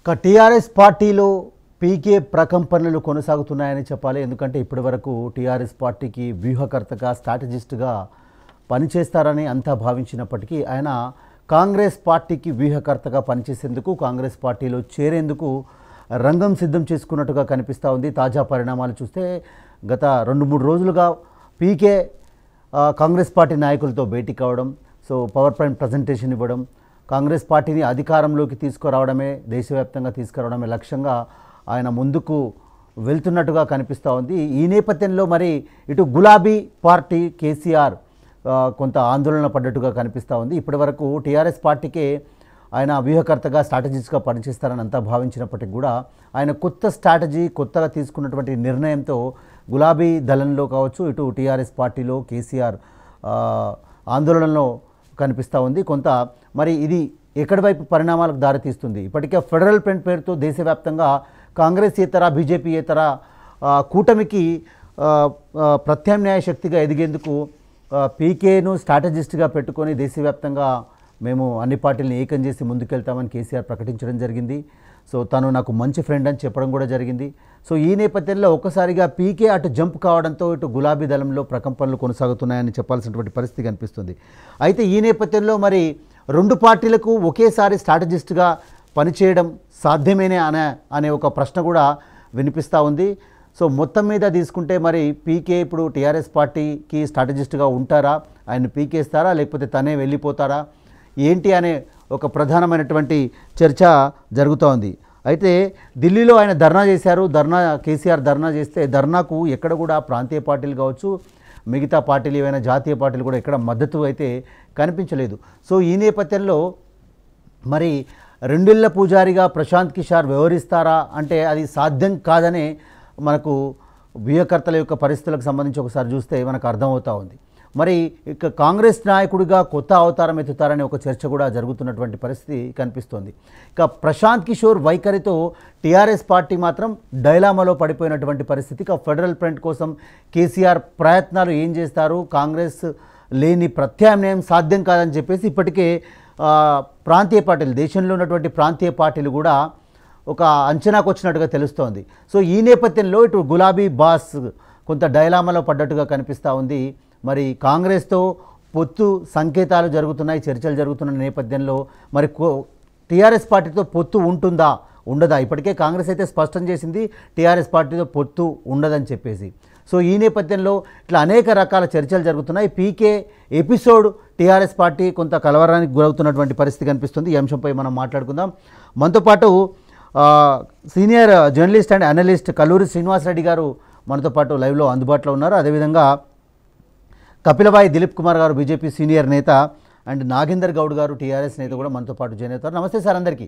ఇక టీఆర్ఎస్ పార్టీలో పీకే ప్రకంపనలు కొనసాగుతున్నాయని చెప్పాలి ఎందుకంటే ఇప్పటివరకు టీఆర్ఎస్ పార్టీకి వ్యూహకర్తగా స్ట్రాటజిస్ట్గా పనిచేస్తారని అంతా భావించినప్పటికీ ఆయన కాంగ్రెస్ పార్టీకి వ్యూహకర్తగా పనిచేసేందుకు కాంగ్రెస్ పార్టీలో చేరేందుకు రంగం సిద్ధం చేసుకున్నట్టుగా కనిపిస్తూ ఉంది తాజా పరిణామాలు చూస్తే గత రెండు మూడు రోజులుగా పీకే ఆ, కాంగ్రెస్ పార్టీ నాయకులతో భేటీ కావడం సో పవర్ పాయింట్ ప్రజెంటేషన్ ఇవ్వడం కాంగ్రెస్ పార్టీని అధికారంలోకి తీసుకురావడమే దేశవ్యాప్తంగా తీసుకురావడమే లక్ష్యంగా ఆయన ముందుకు వెళ్తున్నట్టుగా కనిపిస్తూ ఉంది ఈ నేపథ్యంలో మరి ఇటు గులాబీ పార్టీ కేసీఆర్ ఆ, కొంత ఆందోళన పడ్డట్టుగా కనిపిస్తూ ఉంది ఇప్పటివరకు టీఆర్ఎస్ పార్టీకే ఆయన వ్యూహకర్తగా స్ట్రాటజిస్ట్గా పనిచేస్తారని అంతా భావించినప్పటికీ కూడా ఆయన కొత్త స్ట్రాటజీ కొత్తగా తీసుకున్నటువంటి నిర్ణయంతో గులాబీ దళంలో కావచ్చు ఇటు టీఆర్ఎస్ పార్టీలో కేసీఆర్ ఆ, ఆందోళనలో కనిపిస్తూ ఉంది కొంత మరి ఇది ఎక్కడి వైపు పరిణామాలకు దారితీస్తుంది ఇప్పటికే ఫెడరల్ ఫ్రంట్ పేరుతో దేశవ్యాప్తంగా కాంగ్రెస్ ఇతర బీజేపీ ఇతర ఆ, కూటమికి ఆ, ఆ, ప్రత్యామ్నాయ శక్తిగా ఎదిగేందుకు ఆ, పీకేను స్ట్రాటజిస్ట్గా పెట్టుకొని దేశవ్యాప్తంగా మేము అన్ని పార్టీలను ఏకం చేసి ముందుకెళ్తామని కేసీఆర్ ప్రకటించడం జరిగింది సో తను నాకు మంచి ఫ్రెండ్ అని చెప్పడం కూడా జరిగింది సో ఈ నేపథ్యంలో ఒక్కసారిగా పీకే అటు జంప్ కావడంతో ఇటు గులాబీ దళంలో ప్రకంపనలు కొనసాగుతున్నాయని చెప్పాల్సినటువంటి పరిస్థితి కనిపిస్తుంది అయితే ఈ నేపథ్యంలో మరి రెండు పార్టీలకు ఒకేసారి స్ట్రాటజిస్ట్గా పనిచేయడం సాధ్యమేనే అనే అనే ఒక ప్రశ్న కూడా వినిపిస్తూ ఉంది సో మొత్తం మీద తీసుకుంటే మరి పీకే ఇప్పుడు టీఆర్ఎస్ పార్టీకి స్ట్రాటజిస్ట్గా ఉంటారా ఆయన పీకేస్తారా లేకపోతే తనే వెళ్ళిపోతారా ఏంటి అనే ఒక ప్రధానమైనటువంటి చర్చ జరుగుతోంది అయితే ఢిల్లీలో ఆయన ధర్నా చేశారు ధర్నా కేసీఆర్ ధర్నా చేస్తే ధర్నాకు ఎక్కడ కూడా ప్రాంతీయ పార్టీలు కావచ్చు మిగతా పార్టీలు ఏవైనా జాతీయ పార్టీలు కూడా ఎక్కడ మద్దతు అయితే కనిపించలేదు సో ఈ నేపథ్యంలో మరి రెండిళ్ల పూజారిగా ప్రశాంత్ కిషోర్ వ్యవహరిస్తారా అంటే అది సాధ్యం కాదనే మనకు వ్యూహకర్తల యొక్క పరిస్థితులకు సంబంధించి ఒకసారి చూస్తే మనకు అర్థమవుతా ఉంది మరి ఇక కాంగ్రెస్ నాయకుడిగా కొత్త అవతారం ఎత్తుతారనే ఒక చర్చ కూడా జరుగుతున్నటువంటి పరిస్థితి కనిపిస్తోంది ఇక ప్రశాంత్ కిషోర్ వైఖరితో టీఆర్ఎస్ పార్టీ మాత్రం డైలామాలో పడిపోయినటువంటి పరిస్థితి ఇక ఫెడరల్ ఫ్రంట్ కోసం కేసీఆర్ ప్రయత్నాలు ఏం చేస్తారు కాంగ్రెస్ లేని ప్రత్యామ్నాయం సాధ్యం కాదని చెప్పేసి ఇప్పటికే ఆ, ప్రాంతీయ పార్టీలు దేశంలో ఉన్నటువంటి ప్రాంతీయ పార్టీలు కూడా ఒక అంచనాకు వచ్చినట్టుగా తెలుస్తోంది సో ఈ నేపథ్యంలో ఇటు గులాబీ బాస్ కొంత డైలామాలో పడ్డట్టుగా కనిపిస్తూ ఉంది మరి కాంగ్రెస్తో పొత్తు సంకేతాలు జరుగుతున్నాయి చర్చలు జరుగుతున్న నేపథ్యంలో మరి టీఆర్ఎస్ పార్టీతో పొత్తు ఉంటుందా ఉండదా ఇప్పటికే కాంగ్రెస్ అయితే స్పష్టం చేసింది టీఆర్ఎస్ పార్టీతో పొత్తు ఉండదని చెప్పేసి సో ఈ నేపథ్యంలో ఇట్లా అనేక రకాల చర్చలు జరుగుతున్నాయి పీకే ఎపిసోడ్ టీఆర్ఎస్ పార్టీ కొంత కలవరానికి గురవుతున్నటువంటి పరిస్థితి కనిపిస్తుంది ఈ అంశంపై మనం మాట్లాడుకుందాం మనతో పాటు ఆ, senior journalist and analyst Kalluri Srinivasa Reddy గారు మనతో పాటు లైవ్లో అందుబాటులో ఉన్నారు అదేవిధంగా కపిలబాయి దిలీప్ కుమార్ గారు బీజేపీ సీనియర్ నేత అండ్ నాగేందర్ గౌడ్ గారు టీఆర్ఎస్ నేత కూడా మనతో పాటు జాయిన్ అవుతారు నమస్తే సార్ అందరికీ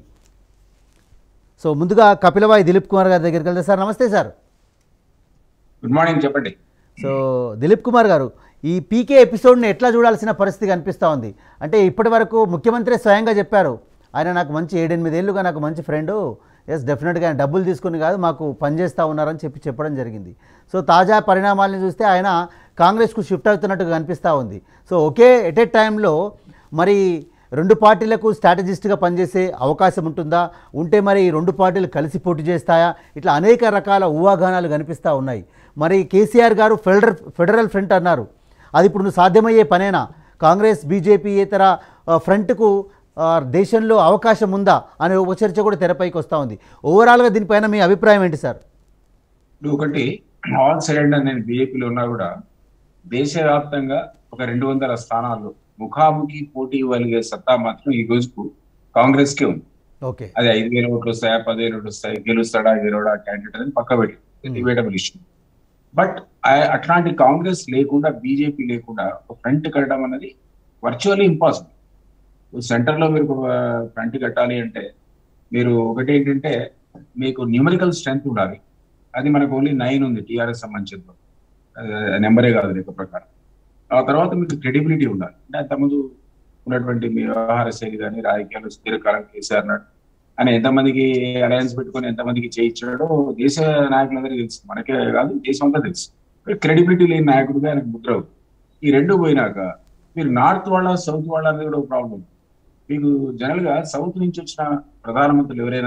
సో ముందుగా కపిలబాయి దిలీప్ కుమార్ గారి దగ్గరికి వెళ్తే సార్ నమస్తే సార్ గుడ్ మార్నింగ్ చెప్పండి సో దిలీప్ కుమార్ గారు ఈ పీకే ఎపిసోడ్ని ఎట్లా చూడాల్సిన పరిస్థితి కనిపిస్తూ ఉంది అంటే ఇప్పటి వరకు ముఖ్యమంత్రి స్వయంగా చెప్పారు ఆయన నాకు మంచి ఏడెనిమిది ఏళ్ళుగా నాకు మంచి ఫ్రెండు ఎస్ డెఫినెట్గా ఆయన డబ్బులు తీసుకుని కాదు మాకు పనిచేస్తూ ఉన్నారని చెప్పి చెప్పడం జరిగింది సో తాజా పరిణామాలను చూస్తే ఆయన కాంగ్రెస్కు షిఫ్ట్ అవుతున్నట్టుగా కనిపిస్తూ ఉంది సో ఒకే ఎట్ ఏ టైంలో మరి రెండు పార్టీలకు స్ట్రాటజిస్ట్గా పనిచేసే అవకాశం ఉంటుందా ఉంటే మరి ఈ రెండు పార్టీలు కలిసి పోటీ చేస్తాయా ఇట్లా అనేక రకాల ఊహాగానాలు కనిపిస్తూ ఉన్నాయి మరి కేసీఆర్ గారు ఫెడరల్ ఫెడరల్ ఫ్రంట్ అన్నారు అది ఇప్పుడు సాధ్యమయ్యే పనేనా కాంగ్రెస్ బీజేపీ ఇతర ఆ, ఫ్రంట్కు ఆ, దేశంలో అవకాశం ఉందా అనే ఒక చర్చ కూడా తెరపైకి వస్తూ ఉంది ఓవరాల్గా దీనిపైన మీ అభిప్రాయం ఏంటి సార్ ఇప్పుడు ఒకటి ఆల్ సిలిండర్ నేను బీజేపీలో ఉన్నా కూడా దేశవ్యాప్తంగా ఒక రెండు వందల స్థానాల్లో ముఖాముఖి పోటీ ఇవ్వగలిగే సత్తా మాత్రం ఈ రోజుకు కాంగ్రెస్ కే ఉంది ఓకే అది ఐదు వేల ఓట్లు వస్తాయా పదివేల ఓట్లు వస్తాయి గెలుస్తాడా గెలవడా క్యాండిడేట్ అని పక్క పెట్టి డిబేటబుల్ ఇష్యూ బట్ అట్లాంటి కాంగ్రెస్ లేకుండా బీజేపీ లేకుండా ఒక ఫ్రంట్ కట్టడం అనేది వర్చువల్లీ ఇంపాసిబుల్ సెంటర్ లో మీరు ఫ్రంట్ కట్టాలి అంటే మీరు ఒకటి ఏంటంటే మీకు న్యూమరికల్ స్ట్రెంత్ ఉండాలి అది మనకు ఓన్లీ నైన్ ఉంది టీఆర్ఎస్ సంబంధించిన నెంబరే కాదు లెక్క ప్రకారం ఆ తర్వాత మీకు క్రెడిబిలిటీ ఉండాలి అంటే అంతకుముందు ఉన్నటువంటి మీ వ్యవహార శైలి కానీ రాజకీయాలు స్థిరకాలం కేసీఆర్ నాడు అని ఎంతమందికి అలయన్స్ పెట్టుకొని ఎంతమందికి చేయించాడో దేశ నాయకులందరికీ తెలుసు మనకే కాదు దేశం అంతా తెలుసు క్రెడిబిలిటీ లేని నాయకుడిగా ఆయనకు ముద్ర అవుతుంది ఈ రెండు పోయినాక మీరు నార్త్ వాళ్ళ సౌత్ వాళ్ళ అనేది కూడా ఒక ప్రాబ్లం మీకు జనరల్ గా సౌత్ నుంచి వచ్చిన ప్రధానమంత్రులు ఎవరైనా సరే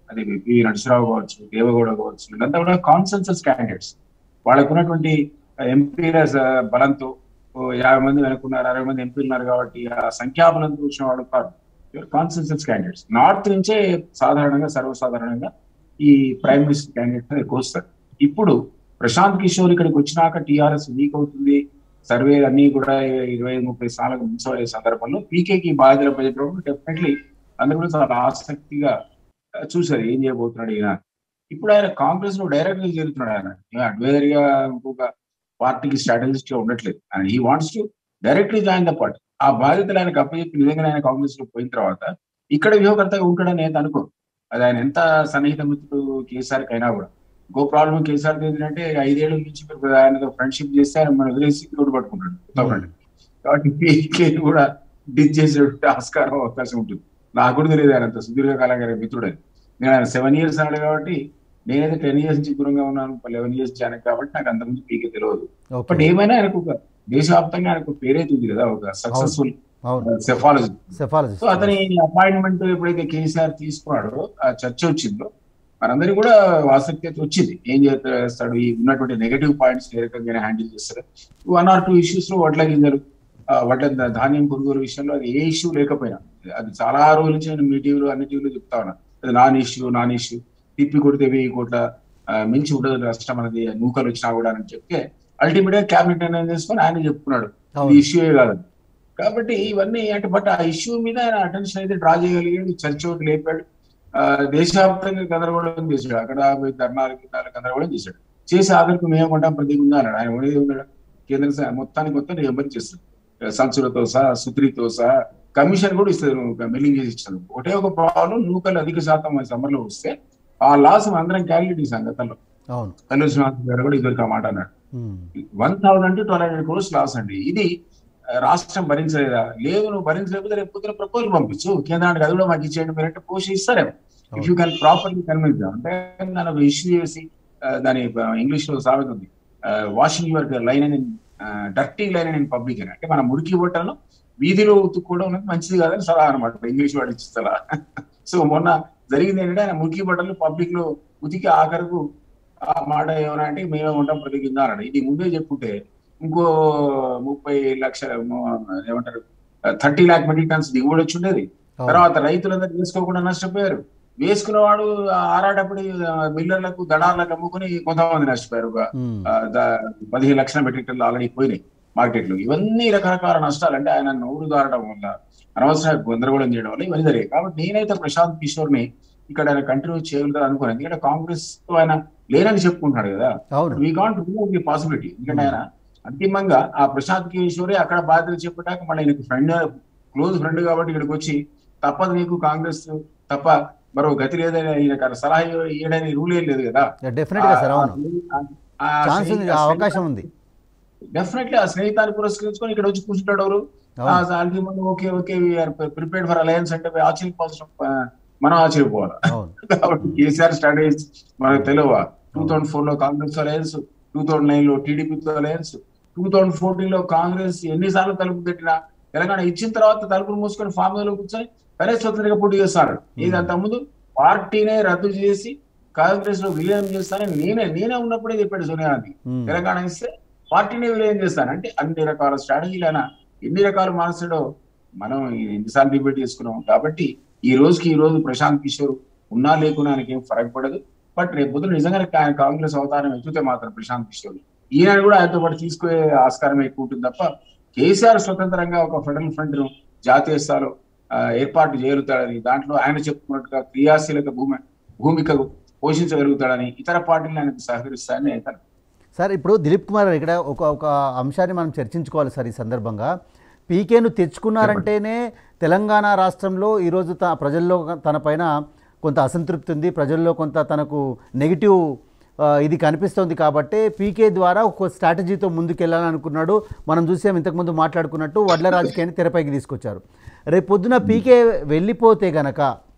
అది పి నరసరావు కావచ్చు దేవగౌడ కావచ్చు వీళ్ళంతా కూడా కాన్సెన్సస్ క్యాండిడేట్స్ వాళ్ళకు ఉన్నటువంటి ఎంపీల బలంతో ఓ యాభై మంది వెనుకున్నారు అరవై మంది ఎంపీలు ఉన్నారు కాబట్టి ఆ సంఖ్యాబలంతో వచ్చిన వాళ్ళు కాదు కాన్సెన్సస్ క్యాండిడేట్స్ నార్త్ నుంచే సాధారణంగా సర్వసాధారణంగా ఈ ప్రైమ్ మినిస్టర్ క్యాండిడేట్ ఎక్కువ వస్తారు ఇప్పుడు ప్రశాంత్ కిషోర్ ఇక్కడికి వచ్చినాక టీఆర్ఎస్ వీక్ అవుతుంది సర్వే అన్ని కూడా ఇరవై ఐదు ముప్పై స్థానాలకు మించబడే సందర్భంలో పీకేకి బాధ్యత చెప్పినప్పుడు డెఫినెట్లీ అందరూ కూడా చాలా ఆసక్తిగా చూశారు ఏం చేయబోతున్నాడు ఈయన ఇప్పుడు ఆయన కాంగ్రెస్ లో డైరెక్ట్ గా చేరుతున్నాడు ఆయన అడ్వైజర్ గా ఇంకొక పార్టీకి స్ట్రాటజిస్ట్ గా ఉండట్లేదు and he wants to directly join the party ఆ బాధ్యతలు ఆయనకు అప్పచెప్పి నిజంగా ఆయన కాంగ్రెస్ లో పోయిన తర్వాత ఇక్కడ వ్యూహకర్తగా ఉంటాడని నేను అనుకో అది ఆయన ఎంత సన్నిహిత మిత్రుడు కేసీఆర్ అయినా కూడా ఇంకో ప్రాబ్లం కేసీఆర్ ఏంటంటే ఐదేళ్ల నుంచి మీరు ఆయనతో ఫ్రెండ్షిప్ చేస్తే ఆయన మన వదిలేసి రోడ్డు పట్టుకుంటాడు కొత్త ఫ్రెండ్ కాబట్టి పీకే కూడా డిచ్ చేసే ఆస్కారం అవకాశం ఉంటుంది నాకు కూడా తెలియదు ఆయన అంత సుదీర్ఘకాలం గారి మిత్రుడని నేను ఆయన సెవెన్ ఇయర్స్ అన్నాడు కాబట్టి నేనైతే టెన్ ఇయర్స్ నుంచి దూరంగా ఉన్నాను లెవెన్ ఇయర్స్ జాయిన్ కాబట్టి నాకు అంతకుముందు పీకే తెలియదు బట్ ఓకే ఏమైనా ఆయనకు ఒక దేశవ్యాప్తంగా ఆయనకు పేరైతే ఉంది కదా ఒక సక్సెస్ఫుల్ అవును సెఫాలజీ సో సెఫాలజిస్ట్ అతని అపాయింట్మెంట్ ఎప్పుడైతే కేసీఆర్ తీసుకున్నాడో ఆ చర్చ వచ్చిందో మనందరికీ కూడా ఆసక్తి అయితే వచ్చింది ఏం చేస్తాడు ఈ ఉన్నటువంటి నెగటివ్ పాయింట్స్ ఏ రకంగా హ్యాండిల్ చేస్తారు వన్ ఆర్ టూ ఇష్యూస్ లో వడ్ల గింజలు ఆ, వడ్ల ధ- ధాన్యం కొనుగోలు విషయంలో అది ఏ ఇష్యూ లేకపోయినా అది చాలా రోజుల నుంచి నేను మీ టీవీలో అన్ని టీవీలో చెప్తా ఉన్నా అది నాన్ ఇష్యూ నాన్ ఇష్యూ తిప్పి కొడితే వెయ్యి కోట్ల ఆ, మించి ఉండదు రాష్ట్రం అనేది నూకలు వచ్చినా కూడా అని చెప్తే అల్టిమేట్ గా క్యాబినెట్ నిర్ణయం చేసుకొని ఆయన చెప్పుకున్నాడు ఇది అవును ఇష్యూయే కాదు కాబట్టి ఇవన్నీ అంటే బట్ ఆ ఇష్యూ మీద ఆయన అటెన్షన్ అయితే డ్రా చేయగలిగాడు చర్చ ఒకటి లేపాడు ఆ, దేశవ్యాప్తంగా గందరగోళం చేశాడు అక్కడ పోయి ధర్నాలు గిర్నాలు గందరగోళం చేశాడు చేసి ఆఖరికి మేము కొంటాం ప్రతి ఉందా అన్నాడు ఆయన ఉండేది ఉన్నాడు కేంద్ర స- మొత్తానికి మొత్తం రియంబర్ చేస్తాడు సంచులతో సహా సుత్రితో సహా కమిషన్ కూడా ఇస్తారు మిల్లింగ్ చేసి ఇచ్చారు ఒకటే ఒక ప్రాబ్లం నూకలు అధిక శాతం సమ్మర్ లో వస్తే ఆ లాస్ అందరం క్యాలిక్యులేట్ చేశాం గతంలో అవును కల్లూరి శ్రీనివాస్ గారు కూడా ఇదివరకు ఆ మాట అన్నాడు um. One thousand to twelve hundred crores loss అండి ఇది ఆ, రాష్ట్రం భరించలేదా లేదు నువ్వు భరించలేకపోతే రేపు పొద్దున ప్రపోజల్ పంపించు కేంద్రానికి అది కూడా మాకు ఇచ్చేయండి మీరంటే పోషి ఇస్తారేమో if you can properly convince అంటే దాని ఒక ఇష్యూ చేసి ఆ, దాని ఇంగ్లీష్ లో సామెత ఉంది వాషింగ్ యువర్ లైన్ అని డర్టీ లైన్ అని పబ్లిక్ అని అంటే మన మురికి బట్టలను వీధిలో ఉతుక్కోవడం అనేది మంచిది కాదని సలహా అనమాట ఇంగ్లీష్ వాడు ఇచ్చి సలహా సో మొన్న జరిగింది ఏంటంటే ఆయన మురికి బట్టలు పబ్లిక్ లో ఉతికి ఆఖరకు ఆ మాట ఏమన్నా అంటే మేమే ఉంటాం ప్రతి కింద అన్నాడు ఇది ముందే చెప్పుంటే ఇంకో ముప్పై లక్షల మ- ఏమంటారు థర్టీ లాక్ మెట్రిక్ టన్స్ దిగుబడి వచ్చి ఉండేది అవును తర్వాత రైతులందరూ వేసుకోకుండా నష్టపోయారు వేసుకున్నవాడు ఆరాటప్పుడు మిల్లర్లకు దళార్లకు అమ్ముకుని కొంతమంది నష్టపోయారు ఒక ఉమ్. ఆ, ద- పదిహేను లక్షల మెట్రిక్ టన్లు ఆల్రెడీ పోయినాయి మార్కెట్ లో ఇవన్నీ రకరకాల నష్టాలు అంటే ఆయన నోరు దారడం వల్ల అనవసర గందరగోళం చేయడం వల్ల ఇవన్నీ జరిగాయి కాబట్టి నేనైతే ప్రశాంత్ కిషోర్ ని ఇక్కడ ఆయన కంటిన్యూ చేయగలుగుతారు అనుకున్నాను ఎందుకంటే కాంగ్రెస్ తో ఆయన లేనని చెప్పుకుంటున్నాడు కదా అవును we can't remove the possibility ఎందుకంటే ఆయన అంతిమంగా ఆ ప్రశాంత్ కిషోరే అక్కడ బాధ్యత చెప్పాక మళ్ళీ ఆయనకు ఫ్రెండ్ క్లోజ్ ఫ్రెండ్ కాబట్టి ఇక్కడికి వచ్చి తప్పదు నీకు కాంగ్రెస్ తప్ప మరో గతి లేదని ఈయన సలహా ఇవ్వడానికి రూల్ ఏం లేదు కదా డెఫినెట్ గా సార్ అవును ఛాన్స్ ఉంది ఆ అవకాశం ఉంది డెఫినెట్లీ ఆ స్నేహితాన్ని పురస్కరించుకొని ఇక్కడ వచ్చి కూర్చుంటాడు ఎవరు అవును ultimate okay okay prepared for alliance అంటే ఆశ్చర్యపోవాల్సిన ప- మనం ఆశ్చర్యపోవాలి అవును కాబట్టి కేసీఆర్ స్ట్రాటజీస్ మనకు తెలియవా టూ థౌసండ్ ఫోర్ లో Congress alliance two thousand nine లో టీడీపీతో అలయన్స్ టూ థౌసండ్ ఫోర్టీన్ లో కాంగ్రెస్ ఎన్నిసార్లు తలుపు పెట్టినా తెలంగాణ ఇచ్చిన తర్వాత తలుపులు మూసుకొని ఫామ్ లో కూర్చొని సరే స్వతంత్రంగా పోటీ చేస్తాడు ఇది అంతకుముందు పార్టీనే రద్దు చేసి కాంగ్రెస్ లో విలీనం చేస్తానని నేనే నేనే ఉన్నప్పుడే చెప్పాడు సోనియా గాంధీ ఉమ్. తెలంగాణ ఇస్తే పార్టీని విలీనం చేస్తాను అంటే అన్ని రకాల స్ట్రాటజీలు అయినా ఎన్ని రకాల మనసుడో మనం ఎన్నిసార్లు డిబేట్ చేసుకున్నాం కాబట్టి ఈ రోజుకి ఈ రోజు ప్రశాంత్ కిషోర్ ఉన్నా లేకున్నా ఆయనకి ఏం ఫరక్ పడదు బట్ రేపు పొద్దున నిజంగానే ఆయన కాంగ్రెస్ అవతారం ఎత్తితే మాత్రం ప్రశాంత్ కిషోర్ ఈయన కూడా ఆయనతో పాటు తీసుకునే ఆస్కారం ఎక్కువ ఉంటుంది తప్ప కేసీఆర్ స్వతంత్రంగా ఒక ఫెడరల్ ఫ్రంట్ ను జాతీయ స్థాయిలో ఆ, ఏర్పాటు చేయగలుగుతాడని దాంట్లో ఆయన చెప్పుకున్నట్టుగా క్రియాశీలక భూమి భూమిక పోషించగలుగుతాడని ఇతర పార్టీలు ఆయనకు సహకరిస్తాయని అయితే సార్ ఇప్పుడు దిలీప్ కుమార్ గారు ఇక్కడ ఒక ఒక అంశాన్ని మనం చర్చించుకోవాలి సార్ ఈ సందర్భంగా పీకేను తెచ్చుకున్నారంటేనే తెలంగాణ రాష్ట్రంలో ఈరోజు త ప్రజల్లో తన పైన కొంత అసంతృప్తి ఉంది ప్రజల్లో కొంత తనకు నెగిటివ్ ఆ, ఇది కనిపిస్తోంది కాబట్టి పీకే ద్వారా ఒక స్ట్రాటజీతో ముందుకెళ్ళాలని అనుకున్నాడు మనం చూసాం ఇంతకుముందు మాట్లాడుకున్నట్టు వడ్ల రాజకీయాన్ని తెరపైకి తీసుకొచ్చారు రేపు పొద్దున పీకే వెళ్ళిపోతే గనక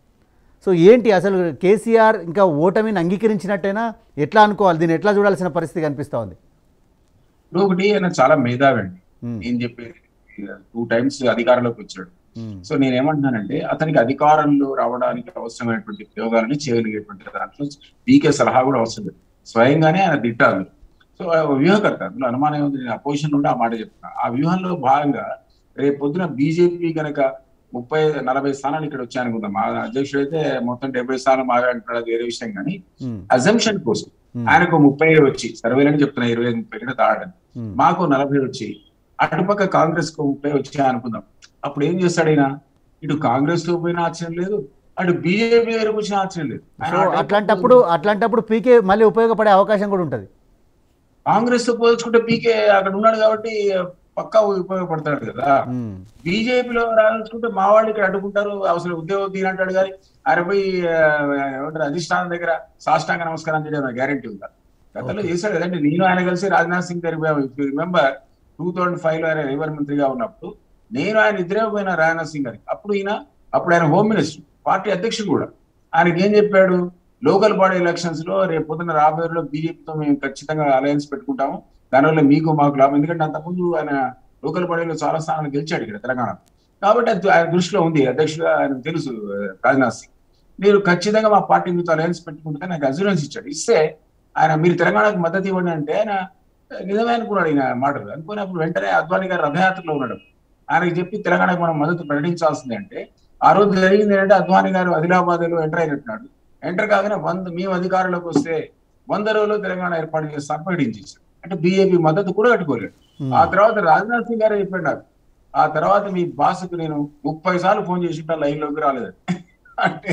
సో ఏంటి అసలు కేసీఆర్ ఇంకా ఓటమిని అంగీకరించినట్టేనా ఎట్లా అనుకోవాలి దీన్ని ఎట్లా చూడాల్సిన పరిస్థితి కనిపిస్తూ ఉంది ఇప్పుడు ఒకటి ఆయన చాలా మేధావి అండి ఉమ్, నేను చెప్పేది టూ టైమ్స్ అధికారంలోకి వచ్చాడు ఉమ్, సో నేనేమంటున్నానంటే అతనికి అధికారంలో రావడానికి అవసరమైనటువంటి ప్రయోగాలని చేయగలిగేటువంటి దాంట్లో పీకే సలహా కూడా అవసరం లేదు స్వయంగానే ఆయన తిట్టాలి సో ఆ వ్యూహకర్త అందులో అనుమానం ఉంది నేను అపోజిషన్ నుండి ఆ మాట చెప్తున్నా ఆ వ్యూహంలో భాగంగా రేపు పొద్దున బీజేపీ గనక ముప్పై నలభై స్థానాలు ఇక్కడ వచ్చాయనుకుందాం మా అధ్యక్షుడు అయితే మొత్తం డెబ్బై స్థానాలు మాగా అంటున్నాడు అది వేరే విషయం కానీ ఉమ్, అజంప్షన్ కోసం ఉమ్, ఆయనకు ముప్పై వచ్చి సర్వేలని చెప్తున్నా ఇరవై ఐదు ముప్పై కూడా దాడని ఉమ్, మాకు నలభై వచ్చి అటుపక్క కాంగ్రెస్ కు ముప్పై వచ్చాయి అనుకుందాం అప్పుడు ఏం చేస్తాడు ఆయన ఇటు కాంగ్రెస్ తో పోయిన ఆశ్చర్యం లేదు అటు బీజేపీ దగ్గరకు వచ్చిన ఆశ్చర్యం లేదు ఆయన సో అటు- అట్లాంటప్పుడు అట్లాంటప్పుడు పీకే మళ్ళీ ఉపయోగపడే అవకాశం కూడా ఉంటుంది కాంగ్రెస్ తో పోల్చుకుంటే పీకే అక్కడ ఉన్నాడు కాబట్టి పక్కా ఉపయోగపడతాడు కదా ఉమ్, బీజేపీలో రాల్చుకుంటే మా వాళ్ళు ఇక్కడ అడ్డుకుంటారు అసలు ఉద్యోగం తీరంటాడు కానీ ఆయన పోయి ఆ, ఏమంటారు అధిష్టానం దగ్గర సాష్టాంగ నమస్కారం చేయడం గ్యారంటీ ఉందా గతంలో Okay. చేశాడు కదండి నేను ఆయన కలిసి రాజ్నాథ్ సింగ్ గారి రిమెంబర్ టూ థౌసండ్ ఫైవ్ లో ఆయన రేవర్ మంత్రిగా ఉన్నప్పుడు నేను ఆయన ఇద్దరే పోయిన రాజ్నాథ్ సింగ్ గారికి అప్పుడు ఈయన అప్పుడు ఆయన హోమ్ మినిస్టర్ పార్టీ అధ్యక్షుడు కూడా ఆయనకి ఏం చెప్పాడు లోకల్ బాడీ ఎలక్షన్స్ లో రేపు పొద్దున రాబోయేలో బీజేపీతో మేము ఖచ్చితంగా అలయన్స్ పెట్టుకుంటాము దానివల్ల మీకు మాకు లాభం ఎందుకంటే అంతకుముందు ఆయన లోకల్ బాడీలో చాలా స్థానాలు గెలిచాడు ఇక్కడ తెలంగాణ కాబట్టి అది ఆయన దృష్టిలో ఉంది అధ్యక్షుడుగా ఆయన తెలుసు ఆ, రాజ్నాథ్ సింగ్ మీరు ఖచ్చితంగా మా పార్టీ మీతో అలయన్స్ పెట్టుకుంటే నాకు అజూరెన్స్ ఇచ్చాడు ఇస్తే ఆయన మీరు తెలంగాణకు మద్దతు ఇవ్వండి అంటే ఆయన నిజమే అనుకున్నాడు ఈయన మాటలు అనుకుని అప్పుడు వెంటనే అద్వానీ గారు రథయాత్రలో ఉన్నాడు ఆయనకి చెప్పి తెలంగాణకు మనం మద్దతు ప్రకటించాల్సింది అంటే ఆ రోజు జరిగింది ఏంటంటే అద్వానీ గారు ఆదిలాబాద్ లో ఎంటర్ అయినట్టున్నాడు ఎంటర్ కాగానే వంద మేము అధికారంలోకి వస్తే వంద రోజుల్లో తెలంగాణ ఏర్పాటు చేస్తాం ప్రకటించేసారు అంటే బీజేపీ మద్దతు కూడా కట్టుకోలేదు ఉమ్, ఆ తర్వాత రాజ్నాథ్ సింగ్ గారే చెప్పాడు నాకు ఆ తర్వాత మీ బాస్కు నేను ముప్పై సార్లు ఫోన్ చేసి ఉంటా లైన్ లోకి రాలేదు అంటే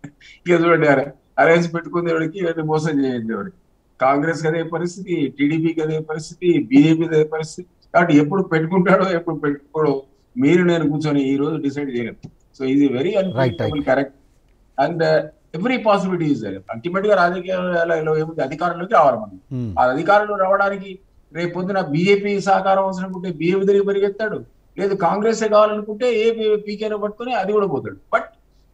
ఇక చూడండి అరే అరేంజ్ పెట్టుకునే వాడికి ఇవన్నీ మోసం చేయండి వాడికి కాంగ్రెస్ అదే పరిస్థితి టీడీపీకి అదే పరిస్థితి బీజేపీ అదే పరిస్థితి కాబట్టి ఎప్పుడు పెట్టుకుంటాడో ఎప్పుడు పెట్టుకోడో మీరు నేను కూర్చొని ఈ రోజు డిసైడ్ చేయలేము సో ఇది very unpredictable correct and every possibility is ultimate గా రాజకీయాలలో ఏముంది అధికారంలోకి రావాలి మనం ఉమ్, ఆ అధికారంలో రావడానికి రేపు పొద్దున బీజేపీ సహకారం అవసరం అనుకుంటే బీజేపీ తిరిగి పరిగెత్తాడు లేదు కాంగ్రెస్ కావాలనుకుంటే ఏ పీకేనో పట్టుకొని అది కూడా పోతాడు but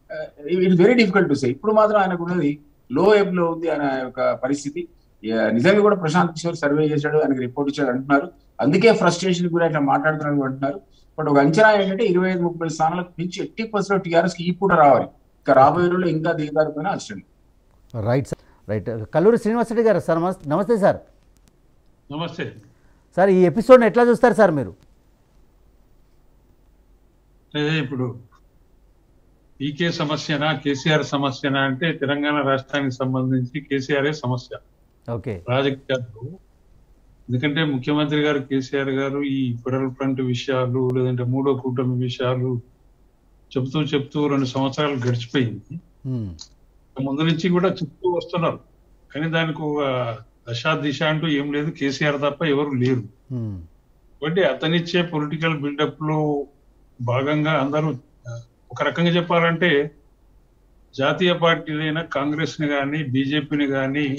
it very difficult to say ఇప్పుడు మాత్రం ఆయనకు ఉన్నది లో ఎబ్ లో ఉంది ఆయన యొక్క పరిస్థితి Yeah, నిజంగా కూడా ప్రశాంత్ కిషోర్ సర్వే చేశాడు ఆయనకి రిపోర్ట్ ఇచ్చాడు అంటున్నారు అందుకే ఫ్రస్ట్రేషన్ కూడా ఇట్లా మాట్లాడుతున్నాడు అంటున్నారు బట్ ఒక అంచనా ఏంటంటే ఇరవై ఐదు ముప్పై స్థానాలకు మించి ఎట్టి పర్సెంట్ టీఆర్ఎస్ కి ఈ పూట రావాలి ఇంకా రాబోయే రోజుల్లో ఇంకా దిగజారిపోయినా ఆశ్చర్యం right sir right Kalluri Srinivasa Reddy గారు సార్ నమస్తే నమస్తే సార్ నమస్తే సార్ ఈ ఎపిసోడ్ని ఎట్లా చూస్తారు సార్ మీరు అదే ఇప్పుడు పీకే సమస్యనా కేసీఆర్ సమస్యనా అంటే తెలంగాణ రాష్ట్రానికి సంబంధించి కేసీఆర్ సమస్య ఓకే రాజకీయాల్లో ఎందుకంటే ముఖ్యమంత్రి గారు కేసీఆర్ గారు ఈ ఫెడరల్ ఫ్రంట్ విషయాలు లేదంటే మూడో కూటమి విషయాలు చెప్తూ చెప్తూ రెండు సంవత్సరాలు గడిచిపోయింది ఉమ్, ముందు నుంచి కూడా చెప్తూ వస్తున్నారు కానీ దానికి ఒక దశ దిశ అంటూ ఏం లేదు కేసీఆర్ తప్ప ఎవరు లేరు ఉమ్, కాబట్టి అతనిచ్చే పొలిటికల్ బిల్డప్ లో భాగంగా అందరూ ఆ, ఒక రకంగా చెప్పాలంటే జాతీయ పార్టీలైన కాంగ్రెస్ ని కానీ బీజేపీని కానీ